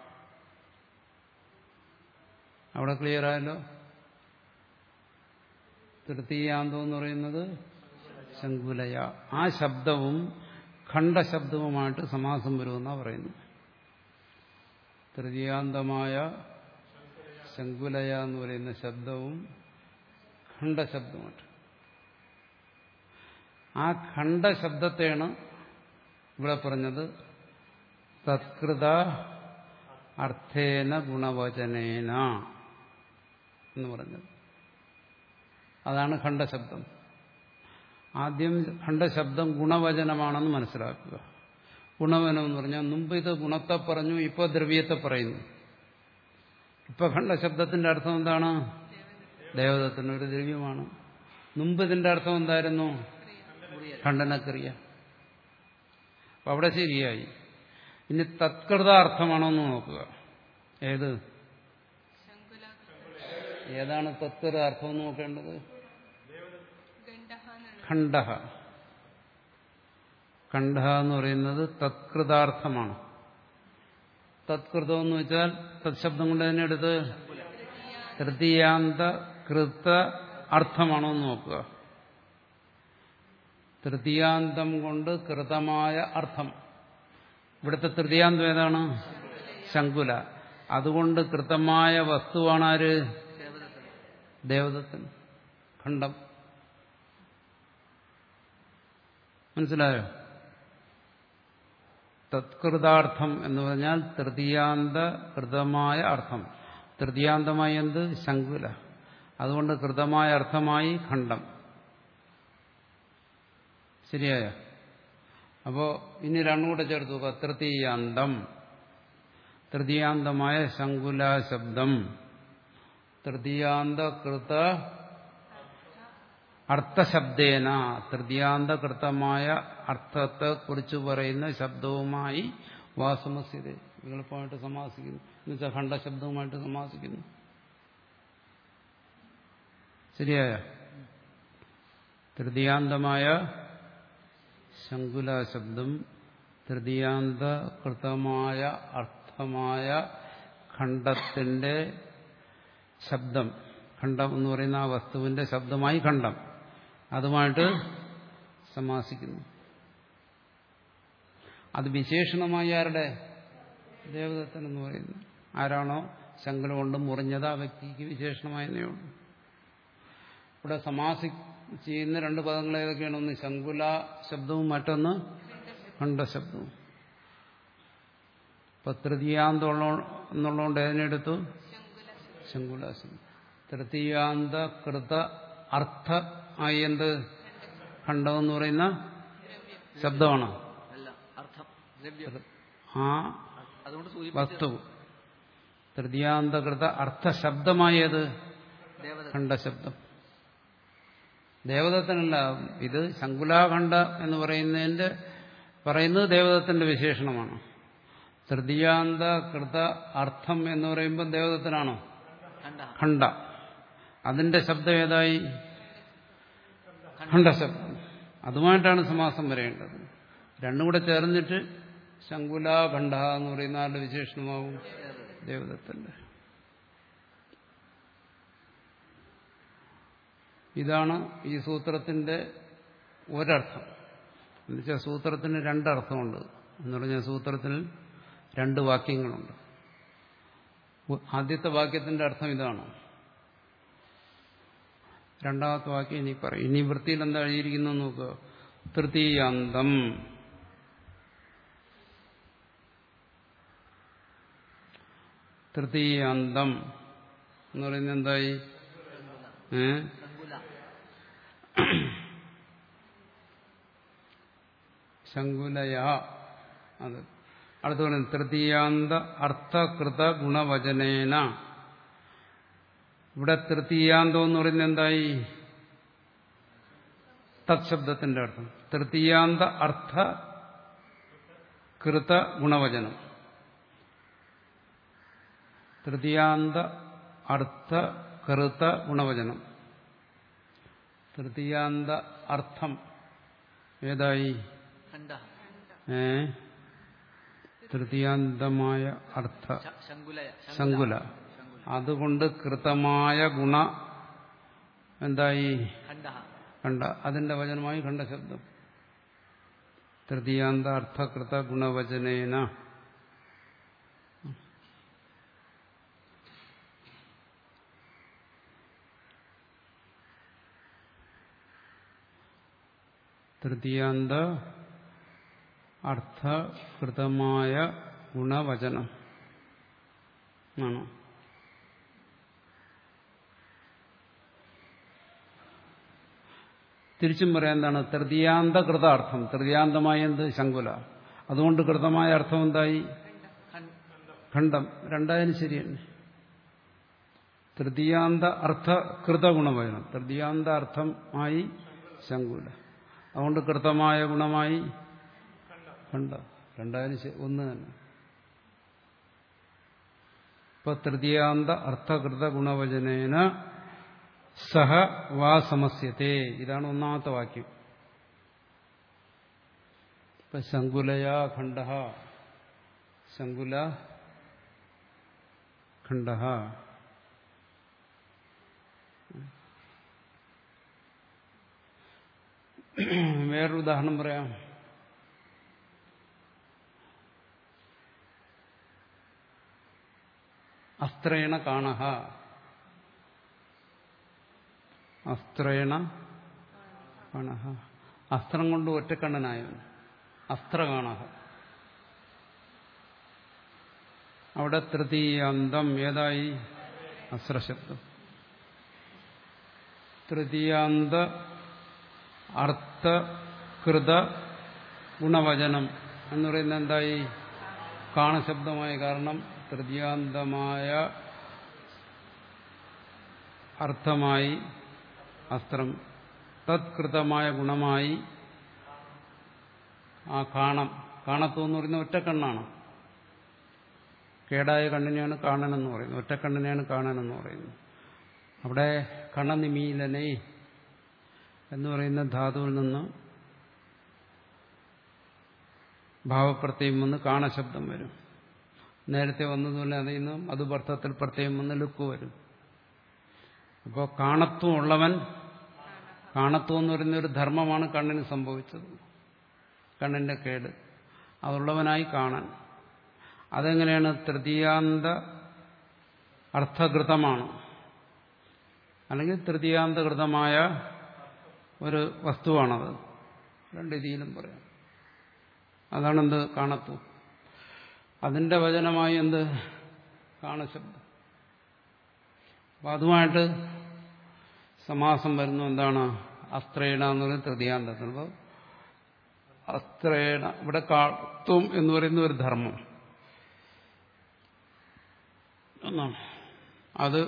അവിടെ ക്ലിയർ ആയല്ലോ തൃതീയാന്തം എന്ന് പറയുന്നത് ശങ്കുലയ ആ ശബ്ദവും ഖണ്ഡശബ്ദവുമായിട്ട് സമാസം വരുമെന്നാണ് പറയുന്നത് തൃതീയാന്തമായ ശങ്കുലയ എന്ന് പറയുന്ന ശബ്ദവും ഖണ്ഡശബ്ദമായിട്ട് ആ ഖണ്ഡശബ്ദത്തെയാണ് ഇവിടെ പറഞ്ഞത് തത്കൃത അർത്ഥേന ഗുണവചനേന എന്ന് പറഞ്ഞത് അതാണ് ഖണ്ഡശബ്ദം ആദ്യം ഖണ്ഡശബ്ദം ഗുണവചനമാണെന്ന് മനസ്സിലാക്കുക ഗുണവനം എന്ന് പറഞ്ഞാൽ മുമ്പ് ഇത് ഗുണത്തെ പറഞ്ഞു ഇപ്പോൾ ദ്രവ്യത്തെ പറയുന്നു ഇപ്പൊ ഖണ്ഡശബ്ദത്തിന്റെ അർത്ഥം എന്താണ് ദേവതത്തിന് ഒരു ദ്രവ്യമാണ് മുമ്പ് ഇതിന്റെ അർത്ഥം എന്തായിരുന്നു ഖണ്ഡനക്രിയ അപ്പൊ അവിടെ ശരിയായി ഇനി തത്കൃതാർത്ഥമാണോ എന്ന് നോക്കുക ഏത് ഏതാണ് തത്കൃത അർത്ഥം എന്ന് നോക്കേണ്ടത് ഖണ്ഡ ഖണ്ഡ എന്ന് പറയുന്നത് തത്കൃതാർത്ഥമാണ് തത്കൃതം എന്ന് വെച്ചാൽ തത്ശബ്ദം കൊണ്ട് തന്നെ എടുത്ത് തൃതീയാന്ത കൃത അർത്ഥമാണോ എന്ന് നോക്കുക തൃതീയാന്തം കൊണ്ട് കൃതമായ അർത്ഥം ഇവിടുത്തെ തൃതീയാന്തം ഏതാണ് ശങ്കുല അതുകൊണ്ട് കൃതമായ വസ്തുവാണ് ആര് ദേവദത്തൻ ഖണ്ഡം മനസ്സിലായോ തത്കൃതാർത്ഥം എന്ന് പറഞ്ഞാൽ തൃതീയാന്ത കൃതമായ അർത്ഥം തൃതീയാന്തമായി എന്ത് ശങ്കുല അതുകൊണ്ട് കൃതമായ അർത്ഥമായി ഖണ്ഡം ശരിയായ അപ്പോ ഇനി രണ്ടും കൂടെ ചേർത്ത് നോക്കുക തൃതീയാന്തം തൃതീയാന്തമായ ശങ്കുല ശബ്ദം തൃതീയാന്തകൃത അർത്ഥശബ്ദേന തൃതീയാന്തകൃതമായ അർത്ഥത്തെ കുറിച്ച് പറയുന്ന ശബ്ദവുമായി വാസമസ്യത എളുപ്പമായിട്ട് സമാസിക്കുന്നു എന്നുവെച്ചാൽ ഖണ്ഡശബ്ദവുമായിട്ട് സമാസിക്കുന്നു ശരിയായ തൃതീയാന്തമായ ശങ്കുല ശബ്ദം തൃതീയാന്ത കൃതമായ അർത്ഥമായ ഖണ്ഡത്തിന്റെ ശബ്ദം ഖണ്ഡം എന്ന് പറയുന്ന ആ വസ്തുവിന്റെ ശബ്ദമായി ഖണ്ഡം അതുമായിട്ട് സമാസിക്കുന്നു അത് വിശേഷണമായി ആരുടെ ദേവദത്തൻ എന്ന് പറയുന്നു ആരാണോ ശങ്കല കൊണ്ട് മുറിഞ്ഞത് ആ വ്യക്തിക്ക് വിശേഷണമായതേ ഉള്ളൂ ഇവിടെ സമാസി ചെയ്യുന്ന രണ്ട് പദങ്ങൾ ഏതൊക്കെയാണ് ഒന്ന് ശങ്കുല ശബ്ദവും മറ്റൊന്ന് ഖണ്ഡശബ്ദവും ഇപ്പൊ തൃതീയാന്തമുള്ള എന്നുള്ളതുകൊണ്ട് ഏതിനെടുത്തു ശങ്കുല ശബ്ദം തൃതീയാന്ത കൃത അർത്ഥ ആയി എന്ത് ഖണ്ഡം എന്ന് പറയുന്ന ശബ്ദമാണ് അല്ല അർത്ഥം ദ്രവ്യം ആ അതുകൊണ്ട് സൂചിപ്പിച്ച വസ്തു തൃതീയാന്തകൃത അർത്ഥശബ്ദമായത് ദേവത ഖണ്ഡശബ്ദം ദേവദത്തനല്ല ഇത് ശങ്കുലാഖണ്ഡ എന്ന് പറയുന്നതിന്റെ പറയുന്നത് ദേവദത്തന്റെ വിശേഷണമാണ് തൃതീയാന്ത കൃത അർത്ഥം എന്ന് പറയുമ്പോൾ ദേവദത്തനാണോ ഖണ്ഡ ഖണ്ഡ അതിന്റെ ശബ്ദം ഏതായി ഖണ്ഡശബ്ദം അതുമായിട്ടാണ് സമാസം വരേണ്ടത് രണ്ടും കൂടെ ചേർന്നിട്ട് ശങ്കുലാഖണ്ഡ എന്ന് പറയുന്ന ആളുടെ വിശേഷണമാവും ദേവദത്തന്റെ ഇതാണ് ഈ സൂത്രത്തിന്റെ ഒരർത്ഥം എന്നുവെച്ചാൽ സൂത്രത്തിന് രണ്ടർത്ഥമുണ്ട് എന്ന് പറഞ്ഞാൽ സൂത്രത്തിൽ രണ്ട് വാക്യങ്ങളുണ്ട് ഒ- ആദ്യത്തെ വാക്യത്തിന്റെ അർത്ഥം ഇതാണ് രണ്ടാമത്തെ വാക്യം ഇനി പറയും ഇനി വൃത്തിയിൽ എന്താ എഴുതിയിരിക്കുന്നു നോക്കുക തൃതീയാന്തം തൃതീയാന്തം എന്ന് പറയുന്നത് എന്തായി ഏ ശങ്കുല ശങ്കുലയ അത് അടുത്ത പറയുന്നത് തൃതീയാന്ത അർത്ഥകൃത ഗുണവചനേന ഇവിടെ തൃതീയാന്തം എന്ന് പറയുന്നത് എന്തായി തത്ശബ്ദത്തിന്റെ അർത്ഥം തൃതീയാന്ത അർത്ഥ കൃത ഗുണവചനം തൃതീയാന്ത അർത്ഥ കൃത ഗുണവചനം തൃതീയാന്ത അർത്ഥം ഏതായി ഖണ്ഡ ഏ തൃതീയാന്തമായ അർത്ഥ ശ- ശങ്കുലയ ശങ്കുല അതുകൊണ്ട് കൃതമായ ഗുണ എന്തായി ഖണ്ഡ കണ്ട അതിന്റെ വചനമായി കണ്ട ശബ്ദം തൃതീയാന്ത അർത്ഥകൃത ഗുണവചനേന തൃതീയാന്ത അർത്ഥകൃതമായ ഗുണവചനം ആണോ തിരിച്ചും പറയാൻ എന്താണ് തൃതീയാന്ത കൃതാർത്ഥം തൃതീയാന്തമായ എന്ത് ശങ്കുല അതുകൊണ്ട് കൃതമായ അർത്ഥം എന്തായി ഖണ്ഡ ഖണ്ഡം രണ്ടായാലും ശരിയന്നെ തൃതീയാന്ത അർത്ഥ കൃത ഗുണവചനം തൃതീയാന്ത അർത്ഥമായി ശങ്കുല അതുകൊണ്ട് കൃതമായ ഗുണമായി ഖണ്ഡ രണ്ടായാലും ശരി- ഒന്ന് തന്നെ ഇപ്പൊ തൃതീയാന്ത അർത്ഥകൃത ഗുണവചനേന സഹ വാ സമസ്യത്തെ ഇതാണ് ഒന്നാമത്തെ വാക്യം ഇപ്പൊ ശങ്കുലയാ ഖണ്ഡ ശങ്കുല ഖണ്ഡ വേറൊരു ഉദാഹരണം പറയാം അസ്ത്രേണ കാണഹ അസ്ത്രേണ കാണഹ അസ്ത്രം കൊണ്ട് ഒറ്റക്കണ്ണനായവൻ അസ്ത്ര കാണഹ അവിടെ തൃതീയാന്തം ഏതായി അസ്ത്രശബ്ദം തൃതീയാന്ത അർത്ഥകൃത ഗുണവചനം എന്ന് പറയുന്നത് എന്തായി കാണശബ്ദമായ കാരണം തൃതീയാന്തമായ അർത്ഥമായി അസ്ത്രം തത്കൃതമായ ഗുണമായി ആ കാണം കാണത്വം എന്ന് പറയുന്ന ഒറ്റക്കണ്ണാണ് കേടായ കണ്ണിനെയാണ് കാണനെന്ന് പറയുന്നത് ഒറ്റക്കണ്ണിനെയാണ് കാണനെന്ന് പറയുന്നത് അവിടെ കണനിമീലനെ എന്ന് പറയുന്ന ധാതുവിൽ നിന്ന് ഭാവപ്രത്യയം വന്ന് കാണശബ്ദം വരും നേരത്തെ വന്നതുപോലെ അതിൽ നിന്ന് മധുപർത്ഥത്തിൽ പ്രത്യയം വന്ന് ലുക്ക് വരും അപ്പോൾ കാണത്വം ഉള്ളവൻ കാണത്വം എന്ന് പറയുന്ന ഒരു ധർമ്മമാണ് കണ്ണിന് സംഭവിച്ചത് കണ്ണിന്റെ കേട് അതുള്ളവനായി കാണാൻ അതെങ്ങനെയാണ് തൃതീയാന്ത അർത്ഥകൃതമാണ് അല്ലെങ്കിൽ തൃതീയാന്തകൃതമായ ഒരു വസ്തുവാണത് രണ്ട് രീതിയിലും പറയാം അതാണെന്ത് കാണത്തു അതിന്റെ വചനമായി എന്ത് കാണശബ്ദം അപ്പം അതുമായിട്ട് സമാസം വരുന്നു എന്താണ് അസ്ത്രേണ എന്ന് പറയുന്നത് തൃതീയാന്തത്തിൽ അപ്പോൾ അസ്ത്രേണ ഇവിടെ കാത്തും എന്ന് പറയുന്ന ഒരു ധർമ്മം എന്നാണ് അത്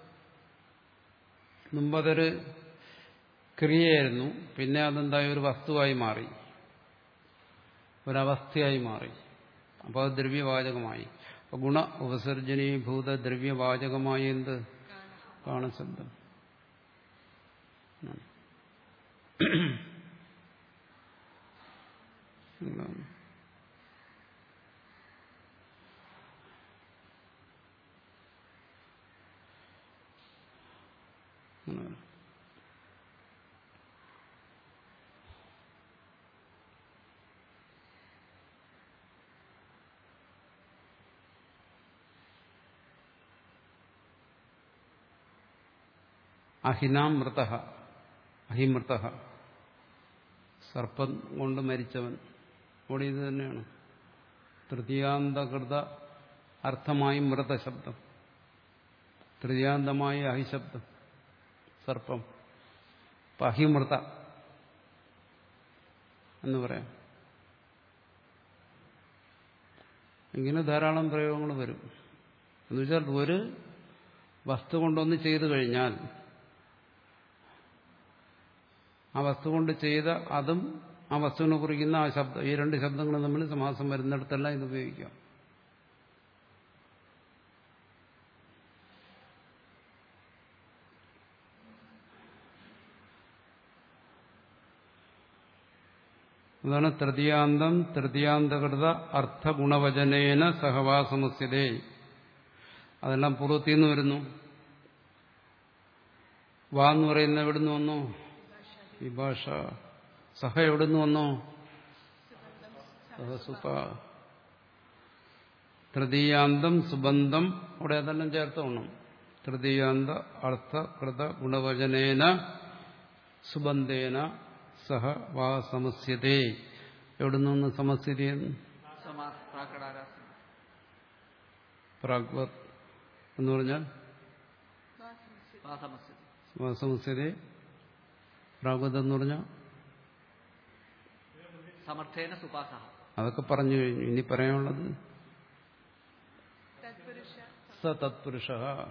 മുമ്പതൊരു ക്രിയയായിരുന്നു പിന്നെ അതെന്തായി ഒരു വസ്തുവായി മാറി ഒരവസ്ഥയായി മാറി അപ്പോൾ അത് ദ്രവ്യവാചകമായി അപ്പോൾ ഗുണ ഉപസർജനീഭൂത ദ്രവ്യവാചകമായി എന്ത് കാണശബ്ദം അഹിനാം മൃത അഹിമൃത സർപ്പം കൊണ്ട് മരിച്ചവൻ അവിടെ ഇത് തന്നെയാണ് തൃതീയാന്തകൃത അർത്ഥമായി മൃതശബ്ദം തൃതീയാന്തമായി അഹിശബ്ദം സർപ്പം അപ്പം അഹിമൃത എന്ന് പറയാം ഇങ്ങനെ ധാരാളം പ്രയോഗങ്ങൾ വരും എന്നുവെച്ചാൽ ഒരു വസ്തു കൊണ്ടൊന്ന് ചെയ്തു കഴിഞ്ഞാൽ ആ വസ്തു കൊണ്ട് ചെയ്ത അതും ആ വസ്തുവിനെ കുറിക്കുന്ന ആ ശബ്ദം ഈ രണ്ട് ശബ്ദങ്ങളും തമ്മിൽ സമാസം വരുന്നിടത്തെല്ലാം ഇത് ഉപയോഗിക്കാം അതാണ് തൃതീയാന്തം തൃതീയാന്തകൃത അർത്ഥഗുണവചനേന സഹവാസമസ്യതേ അതെല്ലാം പൂർവ്വത്തിൽ നിന്ന് വരുന്നു വാ എന്ന് പറയുന്ന എവിടുന്ന് വന്നു ഈ ഭാഷ സഹ എവിടുന്ന് വന്നു സഹസുഖ തൃതീയാന്തം സുബന്ധം അവിടെ അതെല്ലാം ചേർത്ത് വേണം തൃതീയാന്ത അർത്ഥകൃത ഗുണവചനേന സുബന്ധേന സഹ വാ സമസ്യതേ എവിടുന്ന് വന്ന് സമസ്യതയെന്ന് സമാ പ്രാകടാരാസം പ്രാഗ്വത് എന്ന് പറഞ്ഞാൽ വാസമസ്യതി സമസ്യതേ പ്രാഗ്വത് എന്ന് പറഞ്ഞാൽ സമർത്ഥേന സുപാസഹ അതൊക്കെ പറഞ്ഞു കഴിഞ്ഞു ഇനി പറയാനുള്ളത് സ തത്പുരുഷ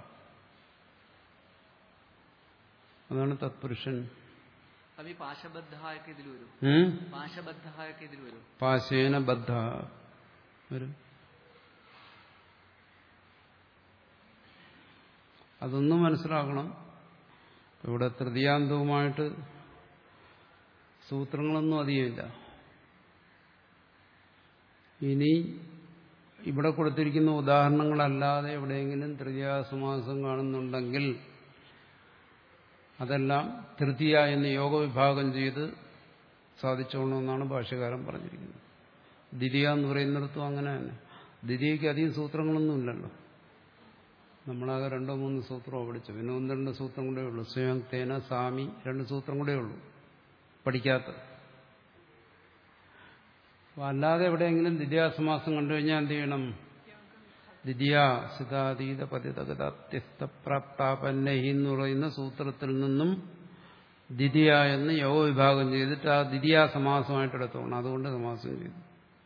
അതാണ് തത്പുരുഷൻ അപ്പൊ ഈ പാശബദ്ധായൊക്കെ ഇതിൽ വരും ഉം? പാശബദ്ധായൊക്കെ ഇതിൽ വരും പാശേന ബദ്ധ വരും അതൊന്നും മനസ്സിലാക്കണം ഇവിടെ തൃതീയാന്തവുമായിട്ട് സൂത്രങ്ങളൊന്നും അധികമില്ല ഇനി ഇവിടെ കൊടുത്തിരിക്കുന്ന ഉദാഹരണങ്ങളല്ലാതെ എവിടെയെങ്കിലും തൃതീയാസമാസം കാണുന്നുണ്ടെങ്കിൽ അതെല്ലാം തൃതീയ എന്ന് യോഗവിഭാഗം ചെയ്ത് സാധിച്ചോണമെന്നാണ് ഭാഷ്യകാരൻ പറഞ്ഞിരിക്കുന്നത് ദ്വിതീയ എന്ന് പറയുന്നിടത്തും അങ്ങനെ തന്നെ ദ്വിതീയയ്ക്ക് അധികം സൂത്രങ്ങളൊന്നുമില്ലല്ലോ നമ്മളാകെ രണ്ടോ മൂന്ന് സൂത്രമോ പഠിച്ചു പിന്നെ ഒന്ന് രണ്ട് സൂത്രം കൂടെ ഉള്ളൂ സ്വയം തേന സാമി രണ്ട് സൂത്രം കൂടെ ഉള്ളൂ പഠിക്കാത്ത അപ്പൊ അല്ലാതെ എവിടെയെങ്കിലും ദ്വിതീയാസമാസം കണ്ടു കഴിഞ്ഞാൽ എന്ത് ചെയ്യണം ദ്വിതീയ സിതാതീത പതിതഗതാത്യസ്ത പ്രാപ്താപന്നഹി എന്ന് പറയുന്ന സൂത്രത്തിൽ നിന്നും ദ്വിതീയ എന്ന് യോഗ വിഭാഗം ചെയ്തിട്ട് ആ ദ്വിതീയ സമാസമായിട്ട് എടുത്തോണം അതുകൊണ്ട് സമാസം ചെയ്തു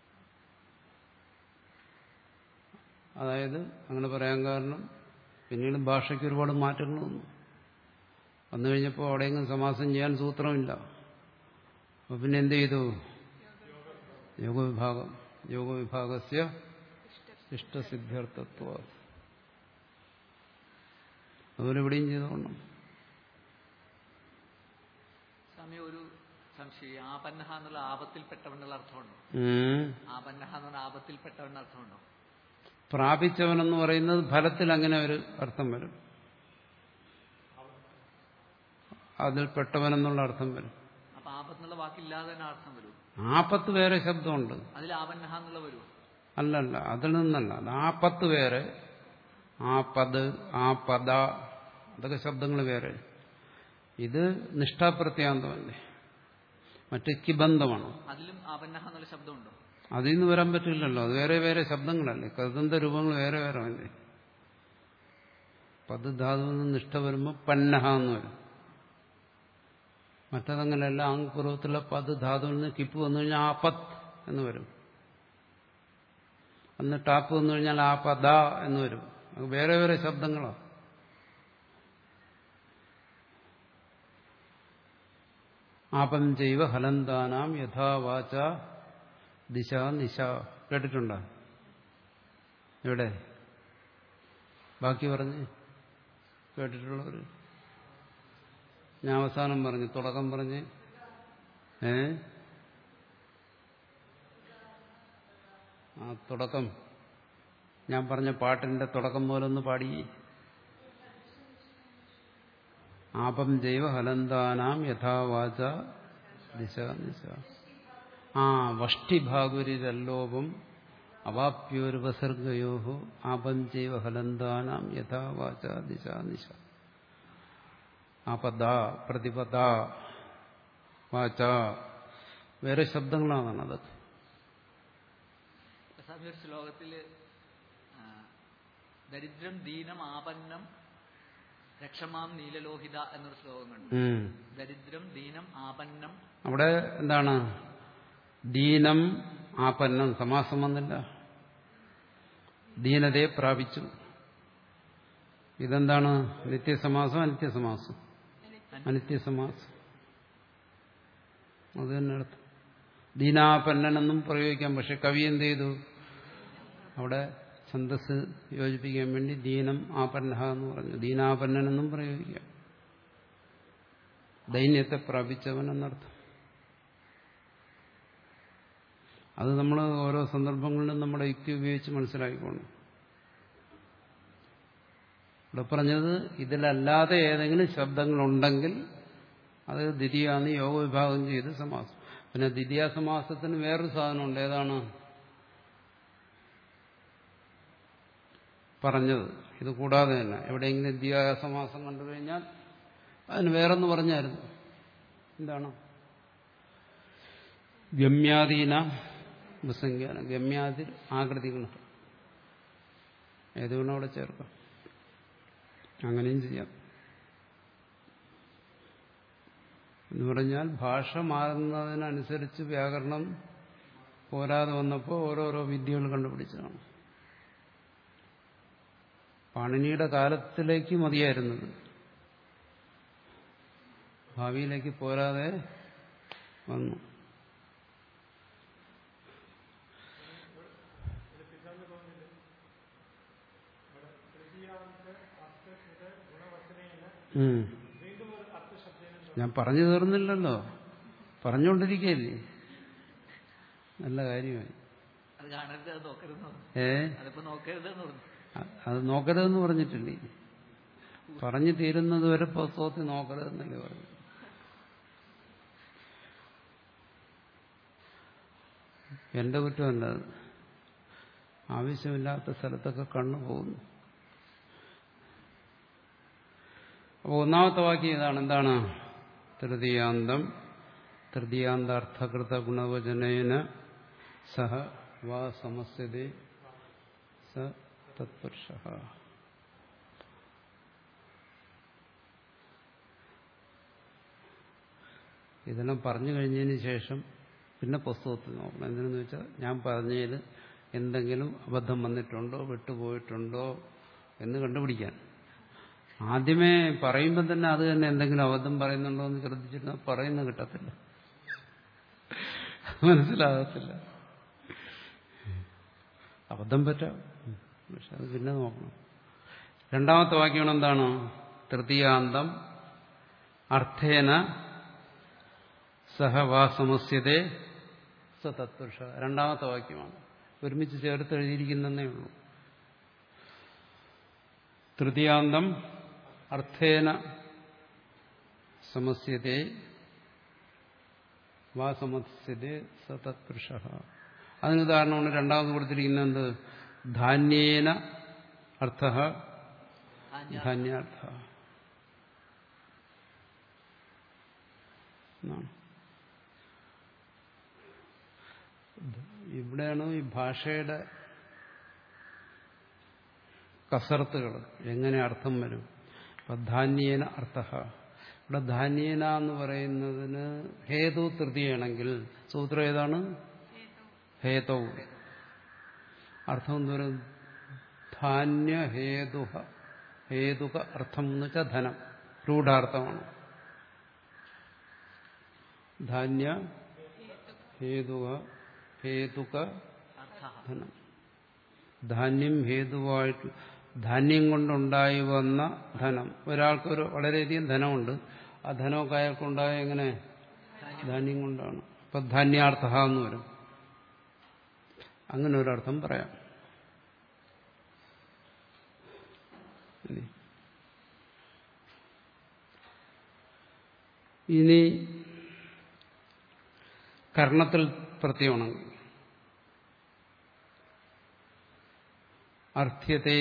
അതായത് അങ്ങനെ പറയാൻ കാരണം പിന്നീട് ഭാഷയ്ക്ക് ഒരുപാട് മാറ്റങ്ങൾ വന്നു വന്നു കഴിഞ്ഞപ്പോൾ അവിടെയെങ്കിലും സമാസം ചെയ്യാൻ സൂത്രമില്ല അപ്പൊ പിന്നെ എന്ത് ചെയ്തു യോഗവിഭാഗം യോഗവിഭാഗസ്യ ഇഷ്ടസിദ്ധ്യർത്ഥത്വ അതുപോലെ ഇവിടെയും ചെയ്തോണം സ്വാമി ഒരു സംശയം ആപന്നഹ എന്നുള്ള ആപത്തിൽപ്പെട്ടവനുള്ള അർത്ഥമുണ്ടോ ഉം. ആപന്നഹ എന്നുള്ള ആപത്തിൽപ്പെട്ടവന്റെ അർത്ഥമുണ്ടോ പ്രാപിച്ചവനെന്ന് പറയുന്നത് ഫലത്തിൽ അങ്ങനെ ഒരു അർത്ഥം വരും അതിൽ പെട്ടവനെന്നുള്ള അർത്ഥം വരും അപ്പൊ ആപത്തെന്നുള്ള വാക്കില്ലാതെ തന്നെ അർത്ഥം വരും ആപത്ത് വേറെ ശബ്ദമുണ്ട് അതിൽ ആപന്നഹ എന്നുള്ള വരും അല്ലല്ല അതിൽ നിന്നല്ല അത് ആപത്ത് വേറെ ആ പത് ആ പദ അതൊക്കെ ശബ്ദങ്ങൾ വേറെ ഇത് നിഷ്ഠാപ്രത്യാന്തമല്ലേ മറ്റ് കിബന്ധമാണ് അതിലും ആപന്നഹ എന്നുള്ള ശബ്ദമുണ്ടോ അതിൽ നിന്ന് വരാൻ പറ്റില്ലല്ലോ അത് വേറെ വേറെ ശബ്ദങ്ങളല്ലേ കൃതന്ത രൂപങ്ങൾ വേറെ വേറെ അല്ലേ പത് ധാതുവിൽ നിന്ന് നിഷ്ഠ വരുമ്പോൾ പന്നഹ എന്ന് വരും മറ്റതങ്ങനെയല്ല ആങ്പൂർവത്തിലുള്ള പത് ധാതുവിൽ നിന്ന് കിപ്പ് വന്നു കഴിഞ്ഞാൽ ആപത്ത് എന്ന് വരും അന്ന് ടാപ്പ് വന്നു കഴിഞ്ഞാൽ ആപദ എന്ന് വരും അത് വേറെ വേറെ ശബ്ദങ്ങളാണ് ആപം ചെയ്വ ഹലന്താനാം യഥാവാച ദിശ നിശ കേട്ടിട്ടുണ്ടോ എവിടെ ബാക്കി പറഞ്ഞ് കേട്ടിട്ടുള്ളവർ ഞാൻ അവസാനം പറഞ്ഞു തുടക്കം പറഞ്ഞ് ഏ ആ തുടക്കം ഞാൻ പറഞ്ഞ പാട്ടിന്റെ തുടക്കം പോലൊന്ന് പാടി ആപം ജൈവ ഹലന്താനാം യഥാവാച ദിശ നിശ ആ വഷ്ടിഭാഗുരിരല്ലോപം അവാപ്യോരുപസർഗയോ ആപം ജൈവ ഹലന്താനാം യഥാവാച ദിശ നിശ ആപദ പ്രതിപദ വാച വേറെ ശബ്ദങ്ങളാണ് അതൊക്കെ സ്വാമി ഒരു ശ്ലോകത്തില് ആ, ദരിദ്രം ദീനം ആപന്നം രക്ഷമാം നീലലോഹിത എന്നൊരു ശ്ലോകം കണ്ടു ഉം. ദരിദ്രം ദീനം ആപന്നം അവിടെ എന്താണ് ദീനം ആപന്നം സമാസം വന്നില്ല ദീനതയെ പ്രാപിച്ചു ഇതെന്താണ് നിത്യസമാസം അനിത്യസമാസം അനിത്യസമാസം അത് തന്നെ അർത്ഥം ദീനാപന്നനെന്നും പ്രയോഗിക്കാം പക്ഷെ കവി എന്ത് ചെയ്തു അവിടെ ഛന്ദസ് യോജിപ്പിക്കാൻ വേണ്ടി ദീനം ആപന്നഹ എന്ന് പറഞ്ഞു ദീനാപന്നനെന്നും പ്രയോഗിക്കാം ദൈന്യത്തെ പ്രാപിച്ചവൻ എന്നർത്ഥം അത് നമ്മൾ ഓരോ സന്ദർഭങ്ങളിലും നമ്മുടെ യുക്തി ഉപയോഗിച്ച് മനസ്സിലാക്കിക്കോണം ഇവിടെ പറഞ്ഞത് ഇതിലല്ലാതെ ഏതെങ്കിലും ശബ്ദങ്ങളുണ്ടെങ്കിൽ അത് ദ്വിതീയാന്ന് യോഗ വിഭാഗം ചെയ്ത് സമാസം പിന്നെ ദ്വിതീയ സമാസത്തിന് വേറൊരു സാധനമുണ്ട് ഏതാണ് പറഞ്ഞത് ഇത് കൂടാതെ തന്നെ എവിടെയെങ്കിലും ദ്വിതീയ സമാസം കണ്ടു കഴിഞ്ഞാൽ അതിന് വേറൊന്ന് പറഞ്ഞായിരുന്നു എന്താണ് ഗമ്യാദീന വിസംഖ്യാനം ഗമ്യാതി ആകൃതികൾ ഏതുകൊണ്ട് അവിടെ ചേർക്കാം അങ്ങനെയും ചെയ്യാം എന്ന് പറഞ്ഞാൽ ഭാഷ മാറുന്നതിനനുസരിച്ച് വ്യാകരണം പോരാതെ വന്നപ്പോൾ ഓരോരോ വിദ്യകൾ കണ്ടുപിടിച്ചതാണ് പാണിനിയുടെ കാലത്തിലേക്ക് മതിയായിരുന്നത് ഭാവിയിലേക്ക് പോരാതെ വന്നു ഉം. ഞാൻ പറഞ്ഞു തീർന്നില്ലല്ലോ പറഞ്ഞുകൊണ്ടിരിക്കുകയല്ലേ നല്ല കാര്യമായി അത് കാണരുത് അത് നോക്കരുതെന്ന് പറഞ്ഞു ഏ അതിപ്പോ നോക്കരുതെന്ന് പറഞ്ഞു അ- അത് നോക്കരുതെന്ന് പറഞ്ഞിട്ടില്ലേ പറഞ്ഞു തീരുന്നത് വരെ പുസ്തകത്തിൽ നോക്കരുതെന്നല്ലേ പറഞ്ഞു എന്റെ കുറ്റമല്ല അത് ആവശ്യമില്ലാത്ത സ്ഥലത്തൊക്കെ കണ്ണു പോകുന്നു അപ്പോൾ ഒന്നാമത്തെ വാക്യം ഇതാണ് എന്താണ് തൃതീയാന്തം തൃതീയാന്താർത്ഥകൃത ഗുണവചനേന സഹ വാ സമസ്യതേ സ തത്പുരുഷ ഇതെല്ലാം പറഞ്ഞു കഴിഞ്ഞതിന് ശേഷം പിന്നെ പുസ്തകത്തിൽ നോക്കണം എന്തിനെന്ന് വെച്ചാൽ ഞാൻ പറഞ്ഞതിൽ എന്തെങ്കിലും അബദ്ധം വന്നിട്ടുണ്ടോ വിട്ടുപോയിട്ടുണ്ടോ എന്ന് കണ്ടുപിടിക്കാൻ ആദ്യമേ പറയുമ്പോൾ തന്നെ അത് തന്നെ എന്തെങ്കിലും അബദ്ധം പറയുന്നുണ്ടോ എന്ന് ശ്രദ്ധിച്ചിരുന്നാൽ പറയുന്ന കിട്ടത്തില്ല മനസ്സിലാകത്തില്ല അബദ്ധം പറ്റാം പക്ഷെ അത് പിന്നെ നോക്കണം രണ്ടാമത്തെ വാക്യം എന്താണ് തൃതീയാന്തം അർത്ഥേന സഹ വാ സമസ്യതേ സ തത്പുരുഷ രണ്ടാമത്തെ വാക്യമാണ് ഒരുമിച്ച് ചേർത്ത് എഴുതിയിരിക്കുന്നതേ ഉള്ളൂ തൃതീയാന്തം അർത്ഥേന സമസ്യതേ വാ സമസ്യതേ സ തത്പുരുഷ അതിന് ഉദാഹരണമാണ് രണ്ടാമത് കൊടുത്തിരിക്കുന്നത് എന്ത് ധാന്യേന അർത്ഥ ധാന്യ ധാന്യാർത്ഥ എന്നാണ് ഇവിടെയാണ് ഈ ഭാഷയുടെ കസർത്തുകൾ എങ്ങനെ അർത്ഥം വരും അപ്പൊ ധാന്യേന അർത്ഥ ഇവിടെ ധാന്യേന എന്ന് പറയുന്നതിന് ഹേതു തൃതീയാണെങ്കിൽ സൂത്രം ഏതാണ് ഹേതവും അർത്ഥം എന്ന് പറയുന്നത് ധാന്യ ഹേതുഹ ഹേതുക അർത്ഥം എന്ന് വെച്ചാൽ ധനം രൂഢാർത്ഥമാണ് ധാന്യ ഹേതുക ഹേതുക അർത്ഥ ധനം ധാന്യം ഹേതുവായിട്ട് ധാന്യം കൊണ്ടുണ്ടായി വന്ന ധനം ഒരാൾക്ക് ഒരു വളരെയധികം ധനമുണ്ട് ആ ധനമൊക്കെ അയാൾക്കുണ്ടായ എങ്ങനെ ധാന്യം കൊണ്ടാണ് അപ്പൊ ധാന്യാർത്ഥ എന്ന് വരും അങ്ങനെ ഒരർത്ഥം പറയാം ഇനി. ഇനി കർണത്തിൽ പ്രത്യയമാണെങ്കിൽ അർത്ഥ്യത്തെ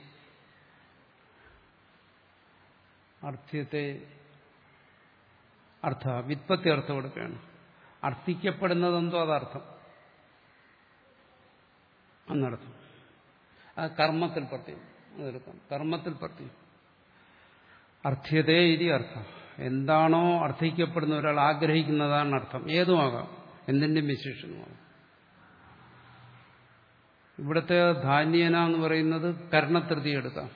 അർത്ഥ്യത്തെ അർത്ഥ വിത്പത്തി അർത്ഥം കൊടുക്കുകയാണ് അർത്ഥിക്കപ്പെടുന്നതെന്തോ അതർത്ഥം എന്നർത്ഥം ആ കർമ്മത്തിൽ പ്രത്യം അതെടുക്കാം കർമ്മത്തിൽ പ്രത്യം അർത്ഥ്യതേ ഇതി അർത്ഥം എന്താണോ അർത്ഥിക്കപ്പെടുന്ന ഒരാൾ ആഗ്രഹിക്കുന്നതാണ് അർത്ഥം ഏതുമാകാം എന്തിൻ്റെയും വിശേഷണമാകാം ഇവിടുത്തെ ധാന്യന എന്ന് പറയുന്നത് കർണതൃതി എടുക്കാം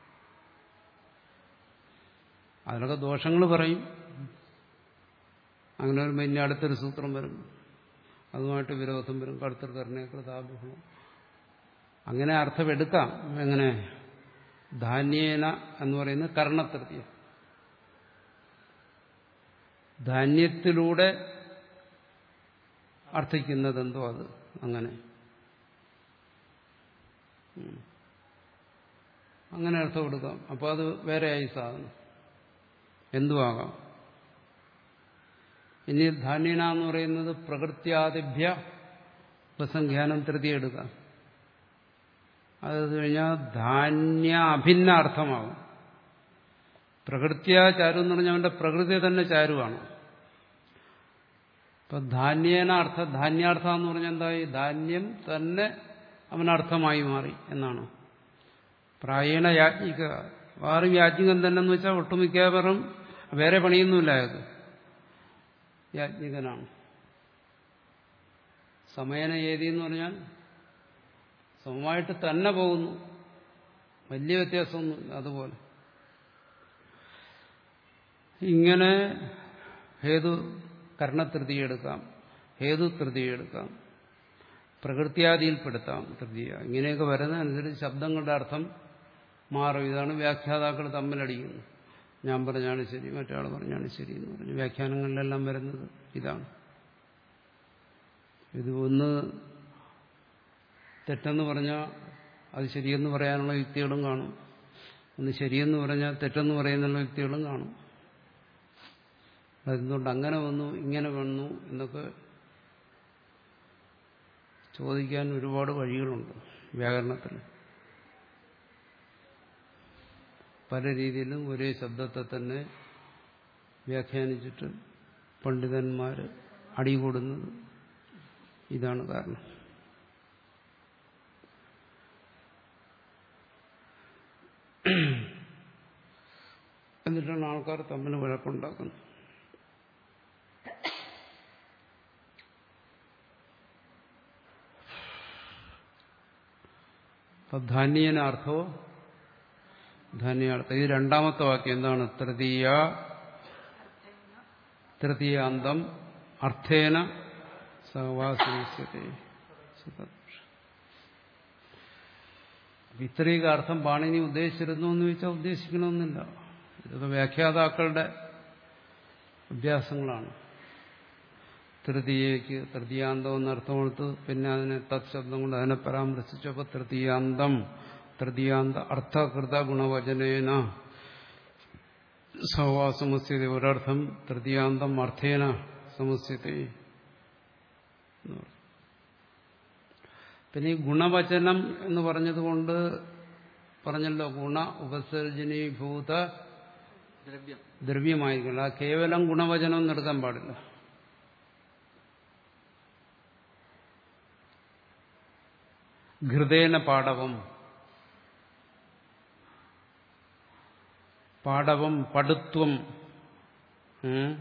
അതിനൊക്കെ ദോഷങ്ങൾ പറയും അങ്ങനെ വരുമ്പോൾ ഇനി അടുത്തൊരു സൂത്രം വരും അതുമായിട്ട് വിരോധം വരും കടുത്തർക്കറിനെ കൃതാബഹം അങ്ങനെ അർത്ഥം എടുക്കാം എങ്ങനെ ധാന്യേന എന്ന് പറയുന്നത് കർണതൃതി ധാന്യത്തിലൂടെ അർത്ഥിക്കുന്നതെന്തോ അത് അങ്ങനെ ഉം. അങ്ങനെ അർത്ഥം കൊടുക്കാം അപ്പോൾ അത് വേറെയായി സാധനം എന്തുമാകാം ഇനി ധാന്യന എന്ന് പറയുന്നത് പ്രകൃത്യാദിഭ്യ ഉപസംഖ്യാനം തൃതി എടുക്കാം അത് കഴിഞ്ഞാൽ ധാന്യ അഭിന്ന അർത്ഥമാകും പ്രകൃത്യ ചാരു എന്ന് പറഞ്ഞാൽ അവന്റെ പ്രകൃതി തന്നെ ചാരുവാണ് ഇപ്പൊ ധാന്യേന അർത്ഥ ധാന്യാർത്ഥ എന്ന് പറഞ്ഞാൽ എന്തായി ധാന്യം തന്നെ അവനർത്ഥമായി മാറി എന്നാണ് പ്രായണ യാജ്ഞിക വേറും യാജ്ഞികം തന്നെ എന്ന് വെച്ചാൽ ഒട്ടുമിക്കവരും വേറെ പണിയൊന്നുമില്ല അയാൾക്ക് യാജ്ഞികനാണ് സമയന ഏതി എന്ന് പറഞ്ഞാൽ സമമായിട്ട് തന്നെ പോകുന്നു വലിയ വ്യത്യാസമൊന്നും അതുപോലെ ഇങ്ങനെ ഹേതു കർണതൃതീയ എടുക്കാം ഹേതു തൃതീയ എടുക്കാം പ്രകൃത്യാദിയിൽപ്പെടുത്താം തൃതീയ ഇങ്ങനെയൊക്കെ വരുന്നതനുസരിച്ച് ശബ്ദങ്ങളുടെ അർത്ഥം മാറും ഇതാണ് വ്യാഖ്യാതാക്കൾ തമ്മിലടിക്കുന്നത് ഞാൻ പറഞ്ഞാണ് ശരി മറ്റയാൾ പറഞ്ഞാണ് ശരി എന്ന് പറഞ്ഞു വ്യാഖ്യാനങ്ങളിലെല്ലാം വരുന്നത് ഇതാണ് ഇത് ഒന്ന് തെറ്റെന്ന് പറഞ്ഞാൽ അത് ശരിയെന്ന് പറയാനുള്ള യുക്തികളും കാണും ഒന്ന് ശരിയെന്ന് പറഞ്ഞാൽ തെറ്റെന്ന് പറയുന്നുള്ള യുക്തികളും കാണും അതെന്തുകൊണ്ട് അങ്ങനെ വന്നു ഇങ്ങനെ വന്നു എന്നൊക്കെ ചോദിക്കാൻ ഒരുപാട് വഴികളുണ്ട് വ്യാകരണത്തിൽ പല രീതിയിലും ഒരേ ശബ്ദത്തെ തന്നെ വ്യാഖ്യാനിച്ചിട്ട് പണ്ഡിതന്മാർ അടികൂടുന്നത് ഇതാണ് കാരണം എന്നിട്ടാണ് ആൾക്കാർ തമ്മിൽ വഴക്കുണ്ടാക്കുന്നത് അപ്പൊ ധാന്യേന അർത്ഥമോ ധാന്യാർത്ഥം ഇത് രണ്ടാമത്തെ വാക്യം എന്താണ് തൃതീയ തൃതീയാന്തം അർത്ഥേന സഹവാസിഷ്യത്തെ ഇത്രയൊക്കെ അർത്ഥം പാണിനി ഉദ്ദേശിച്ചിരുന്നു എന്ന് ചോദിച്ചാൽ ഉദ്ദേശിക്കണമെന്നില്ല ഇതൊക്കെ വ്യാഖ്യാതാക്കളുടെ അഭ്യാസങ്ങളാണ് തൃതീയയ്ക്ക് തൃതീയാന്തം എന്ന് അർത്ഥം കൊടുത്തു പിന്നെ അതിനെ തത് ശബ്ദം കൊണ്ട് അതിനെ പരാമർശിച്ചപ്പോൾ തൃതീയാന്തം തൃതീയാന്ത അർത്ഥകൃത ഗുണവചനേന സഹവാസമസ്യത ഒരർത്ഥം തൃതീയാന്തം അർത്ഥേന സമസ്യത പിന്നെ ഈ ഗുണവചനം എന്ന് പറഞ്ഞതുകൊണ്ട് പറഞ്ഞല്ലോ ഗുണ ഉപസർജനീഭൂത ദ്രവ്യം ദ്രവ്യമായിരിക്കണം ആ കേവലം ഗുണവചനം എന്ന് എടുക്കാൻ പാടില്ല ഘൃതേന പാടവം പാടവം പടുത്വം ഉം,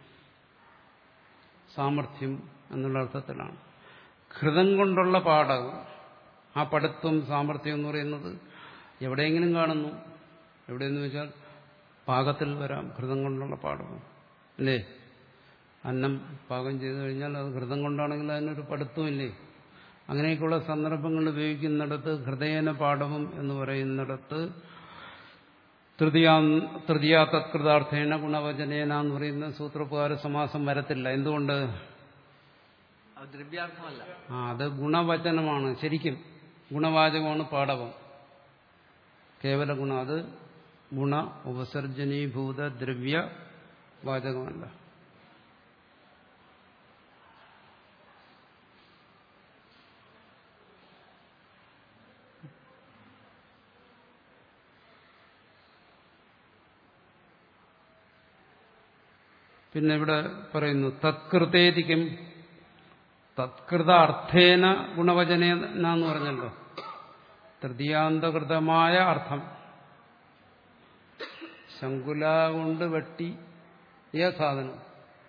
സാമർഥ്യം എന്നുള്ള അർത്ഥത്തിലാണ് ഘൃതം കൊണ്ടുള്ള പാടകം ആ പടുത്വം സാമർഥ്യം എന്ന് പറയുന്നത് എവിടെയെങ്കിലും കാണുന്നു എവിടെയെന്ന് വെച്ചാൽ പാകത്തിൽ വരാം ഘൃതം കൊണ്ടുള്ള പാടകം അല്ലേ അന്നം പാകം ചെയ്തു കഴിഞ്ഞാൽ അത് ഘൃതം കൊണ്ടാണെങ്കിൽ അതിനൊരു പടുത്വമില്ലേ അങ്ങനെയൊക്കെയുള്ള സന്ദർഭങ്ങൾ ഉപയോഗിക്കുന്നിടത്ത് ഹൃദയന പാഠവും എന്ന് പറയുന്നിടത്ത് തൃതീയാ തൃതീയ തത്കൃതാർത്ഥേന ഗുണവചനേന എന്ന് പറയുന്ന സൂത്രപ്രകാര സമാസം വരത്തില്ല എന്തുകൊണ്ട് അത് ദ്രവ്യാർത്ഥമല്ല ആ അത് ഗുണവചനമാണ് ശരിക്കും ഗുണവാചകമാണ് പാടവം കേവല ഗുണം അത് ഗുണ ഉപസർജനീഭൂത ദ്രവ്യ വാചകമല്ല പിന്നെ ഇവിടെ പറയുന്നു തത്കൃതേതിക്കും തത്കൃത അർത്ഥേന ഗുണവചനേന എന്ന് പറഞ്ഞല്ലോ തൃതീയാന്തകൃതമായ അർത്ഥം ശങ്കുല കൊണ്ട് വെട്ടിയ സാധനം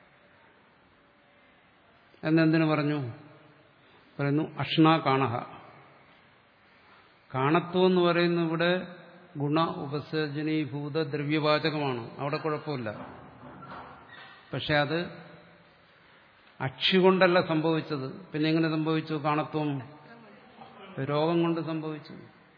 എന്നെന്തിനു പറഞ്ഞു പറയുന്നു അഷ്ണ കാണഹ കാണത്വം എന്ന് പറയുന്നത് ഇവിടെ ഗുണ ഉപസർജനീഭൂത ദ്രവ്യവാചകമാണ് അവിടെ കുഴപ്പമില്ല പക്ഷെ അത് അക്ഷി കൊണ്ടല്ല സംഭവിച്ചത് പിന്നെ എങ്ങനെ സംഭവിച്ചു കാണത്വം രോഗം കൊണ്ട് സംഭവിച്ചു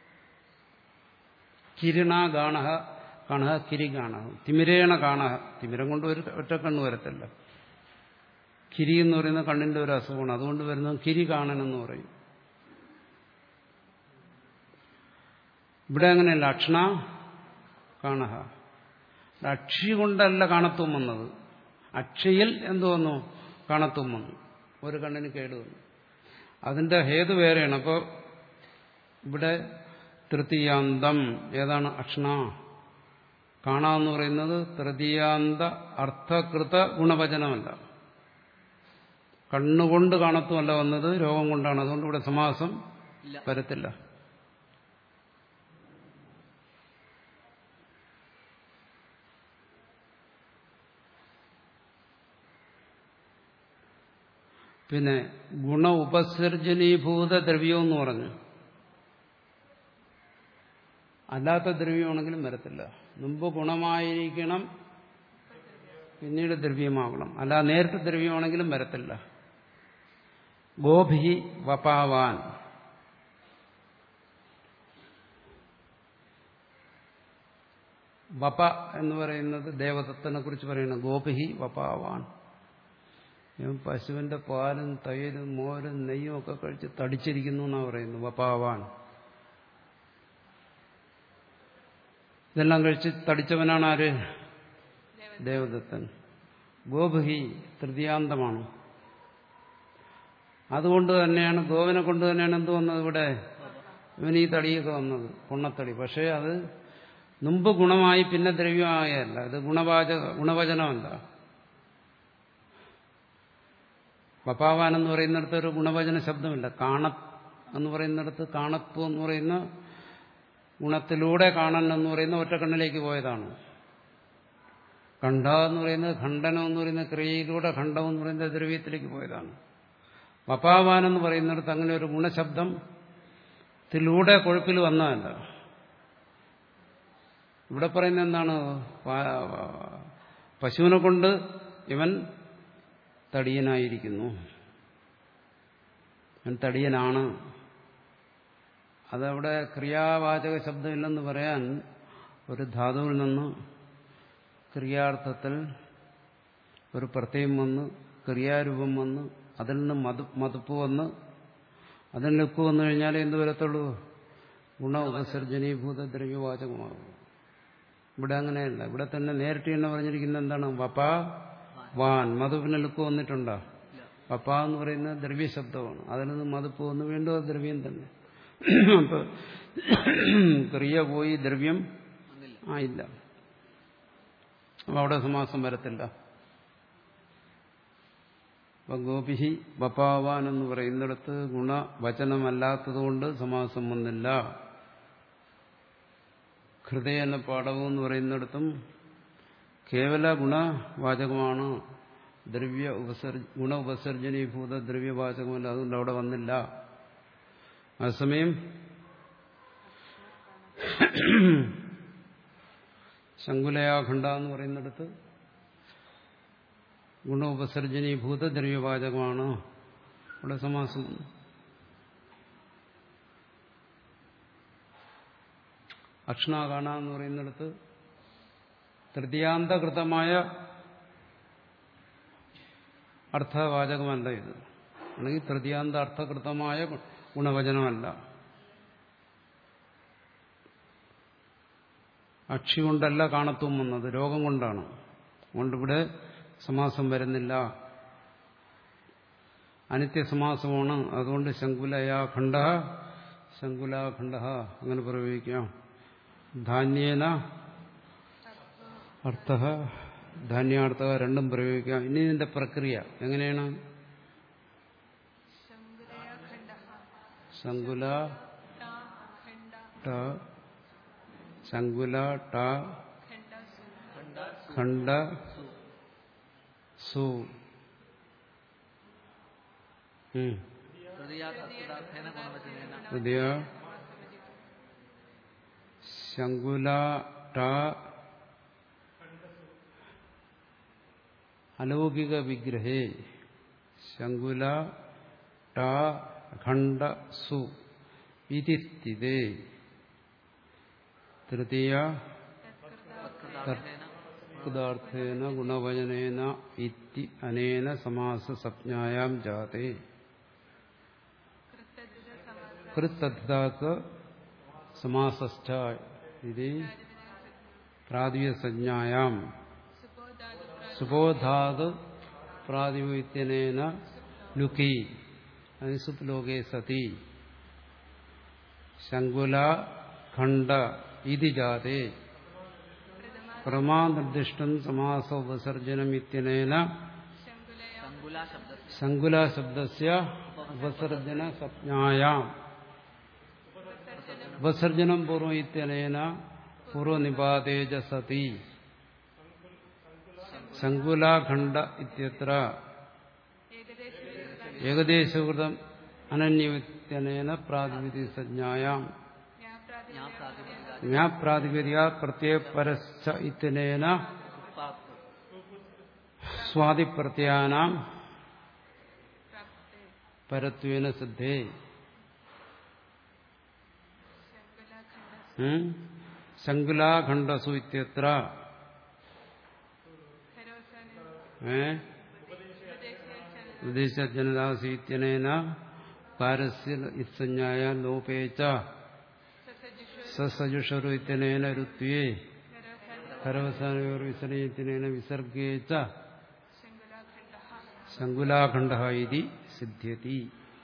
കിരണ ഗാണഹ കാണഹ കിരി കാണഹ തിമിരേണ കാണഹ തിമിരം കൊണ്ട് ഒരു ഒറ്റ കണ്ണ് വരത്തില്ല കിരി എന്ന് പറയുന്ന കണ്ണിന്റെ ഒരു അസുഖമാണ് അതുകൊണ്ട് വരുന്നത് കിരി കാണൻ എന്ന് പറയും ഇവിടെ അങ്ങനെയല്ല അക്ഷണ കാണഹ അക്ഷി കൊണ്ടല്ല കാണത്വം വന്നത് അക്ഷയിൽ എന്തു വന്നു കാണത്വം വന്നു ഒരു കണ്ണിന് കേട് വന്നു അതിന്റെ ഹേതു വേറെയാണ് അപ്പോൾ ഇവിടെ തൃതീയാന്തം ഏതാണ് അക്ഷണ കാണാന്ന് പറയുന്നത് തൃതീയാന്ത അർത്ഥകൃത ഗുണവചനമല്ല കണ്ണുകൊണ്ട് കാണത്വമല്ല വന്നത് രോഗം കൊണ്ടാണ് അതുകൊണ്ട് ഇവിടെ സമാസം ഇല്ല വരത്തില്ല പിന്നെ ഗുണ ഉപസർജനീഭൂത ദ്രവ്യം എന്ന് പറഞ്ഞു അല്ലാത്ത ദ്രവ്യമാണെങ്കിലും വരത്തില്ല മുമ്പ് ഗുണമായിരിക്കണം പിന്നീട് ദ്രവ്യമാകണം അല്ല നേരിട്ട് ദ്രവ്യമാണെങ്കിലും വരത്തില്ല ഗോഭി വപാവാൻ വപ എന്ന് പറയുന്നത് ദേവദത്തനെ കുറിച്ച് പറയുന്നത് ഗോപിഹി വപാവാൻ ഇവൻ പശുവിന്റെ പാലും തൈരും മോരും നെയ്യും ഒക്കെ കഴിച്ച് തടിച്ചിരിക്കുന്നു എന്നാണ് പറയുന്നത് വപാവാൻ ഇതെല്ലാം കഴിച്ച് തടിച്ചവനാണ് ആര് ദേവദത്തൻ ഗോപുഹി തൃതീയാന്തമാണ് അതുകൊണ്ട് തന്നെയാണ് ഗോവിനെ കൊണ്ട് തന്നെയാണ് എന്ത് വന്നത് ഇവിടെ ഇവൻ ഈ തടിയൊക്കെ വന്നത് പൊണ്ണത്തടി പക്ഷേ അത് മുമ്പ് ഗുണമായി പിന്നെ ദ്രവ്യമായല്ല ഇത് ഗുണവാച ഗുണവചനമല്ല പപ്പാവാൻ എന്ന് പറയുന്നിടത്ത് ഒരു ഗുണവചന ശബ്ദമില്ല കാണ എന്ന് പറയുന്നിടത്ത് കാണത്വം എന്ന് പറയുന്ന ഗുണത്തിലൂടെ കാണൻ എന്ന് പറയുന്ന ഒറ്റ കണ്ണിലേക്ക് പോയതാണ് ഖണ്ഡ എന്ന് പറയുന്നത് ഖണ്ഡനം എന്ന് പറയുന്ന ക്രിയയിലൂടെ ഖണ്ഡം എന്ന് പറയുന്ന ദ്രവ്യത്തിലേക്ക് പോയതാണ് പപ്പാവാൻ എന്ന് പറയുന്നിടത്ത് അങ്ങനെ ഒരു ഗുണശബ്ദത്തിലൂടെ കൊഴുപ്പിൽ വന്നതല്ല ഇവിടെ പറയുന്നത് എന്താണ് പ- പശുവിനെ കൊണ്ട് ഇവൻ തടിയനായിരിക്കുന്നു ഇവൻ തടിയനാണ് അതവിടെ ക്രിയാവാചക ശബ്ദമില്ലെന്ന് പറയാൻ ഒരു ധാതുവിൽ നിന്ന് ക്രിയാർത്ഥത്തിൽ ഒരു പ്രത്യയം വന്ന് ക്രിയാരൂപം വന്ന് അതിൽ നിന്ന് മതു മതുപ്പ് വന്ന് അതിൽ ലുക്ക് വന്നു കഴിഞ്ഞാൽ എന്ത് വരത്തുള്ളൂ ഗുണ ഉപസർജനീഭൂത ദ്രവ്യവാചകമാകും ഇവിടെ അങ്ങനെയല്ല ഇവിടെ തന്നെ നേരിട്ട് തന്നെ പറഞ്ഞിരിക്കുന്നത് എന്താണ് വപ വാൻ മധുവിന് ലുക്ക് വന്നിട്ടുണ്ടോ ഇല്ല പപ്പ എന്ന് പറയുന്നത് ദ്രവ്യശബ്ദമാണ് അതിൽ നിന്ന് മതുപ്പ് വന്ന് വീണ്ടും അത് ദ്രവ്യം തന്നെ അപ്പൊ ക്രിയ പോയി ദ്രവ്യം വന്നില്ല ആയില്ല അപ്പൊ അവിടെ സമാസം വരത്തില്ല അപ്പൊ ഗോപിഹി ബപ്പാവാൻ എന്ന് പറയുന്നിടത്ത് ഗുണവചനമല്ലാത്തതുകൊണ്ട് സമാസം വന്നില്ല ഹൃദയ പാഠവും എന്ന് പറയുന്നിടത്തും കേവല ഗുണവാചകമാണ് ദ്രവ്യ ഉപസർജ ഗുണ ഉപസർജനീഭൂത ദ്രവ്യവാചകമല്ല അതുകൊണ്ട് അവിടെ വന്നില്ല അതേസമയം ശങ്കുലയാഖണ്ഡ എന്ന് പറയുന്നിടത്ത് ഗുണ ഉപസർജനീഭൂത ദ്രവ്യവാചകമാണ് അവിടെ സമാസം വന്നു അക്ഷണാകാണ എന്ന് പറയുന്നിടത്ത് തൃതീയാന്തകൃതമായ അർത്ഥവാചകമല്ല ഇത് അല്ലെങ്കിൽ തൃതീയാന്ത അർത്ഥകൃതമായ ഗുണവചനമല്ല അക്ഷി കൊണ്ടല്ല കാണത്വം വന്നത് രോഗം കൊണ്ടാണ് അതുകൊണ്ടിവിടെ സമാസം വരുന്നില്ല അനിത്യസമാസമാണ് അതുകൊണ്ട് ശങ്കുലയാഖണ്ഡ ശങ്കുലാഖണ്ഡ അങ്ങനെ പ്രയോഗിക്കാം ധാന്യേന അർത്ഥ ധാന്യാർത്ഥ രണ്ടും പ്രയോഗിക്കാം ഇനി ഇതിന്റെ പ്രക്രിയ എങ്ങനെയാണ് ശങ്കുല ട ശങ്കുല ട ഖണ്ഡ സു ഉം. തൃതീയാർത്ഥേന ഗുണവചനേന പുതിയ ശങ്കുല ട അലൗകിക വിഗ്രഹേ ശങ്കുല ട ഖണ്ഡ സു ഇതി സ്ഥിതേ തൃതീയ തത്കൃതാർത്ഥേന ഗുണവചനേന ഇത്തി അനേന സമാസസപ്ഞായാം ജാതേ കൃത്തദ്ധാത്ത് സമാസസ്ഥ ഇത് പ്രാതിപസഞ്ജായാം സുബോധാത് പ്രാതിപത്യനേന ലുക്കി അനുസുപ് ലോകേ സതി ശങ്കുല ഖണ്ഡ ഇതി ജാതേ പ്രമാനിർദ്ദിഷ്ടം സമാസ ഉപസർജനം ഇത്യനേന ശങ്കുല ശബ്ദസ്യ ശങ്കുല ശബ്ദസ്യ ഉപസർജന സംജ്ഞായാം ഉപസർജനം പൂർവം ഇത്യനേന പൂർവനിപാതേജ സതി ശങ്കുലാഖണ്ഡ ഇത്യത്ര ഏകദേശകൃതം അനന്യവിത്യനേന പ്രാതിനിധി സംജ്ഞായാം ഞാൻ പ്രാതിപതിക ജ്ഞാപ്രാതിപതിക പ്രത്യയപരശ്ച ഇത്യനേന ഉപ്പാത്ത് സ്വാതിപ്രത്യാനാം പരത്വേന സിദ്ധേ ഉം? ശങ്കുലാഖണ്ഡസു ഇത്യത്ര ഏ ഉപദേശജനദാസീത്യനേന പാരസ്യ ഇത്സഞ്ജായ ലോപേച്ച സസജുഷറു ഇത്യനേന രുത്വേ പരവസാനവിസർജനത്തിനേന വിസർഗേച്ച ശങ്കുലാഖണ്ഡ ഇതി സിദ്ധ്യതി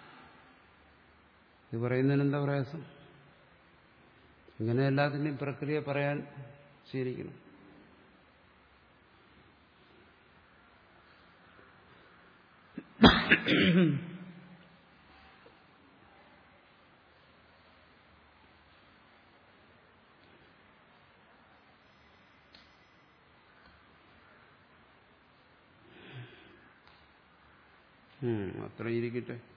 ഇത് പറയുന്നതിന് എന്താ പ്രയാസം ഇങ്ങനെ എല്ലാത്തിൻ്റെയും പ്രക്രിയ പറയാൻ ശീലിക്കണം ഉം, അത്ര ഇരിക്കട്ടെ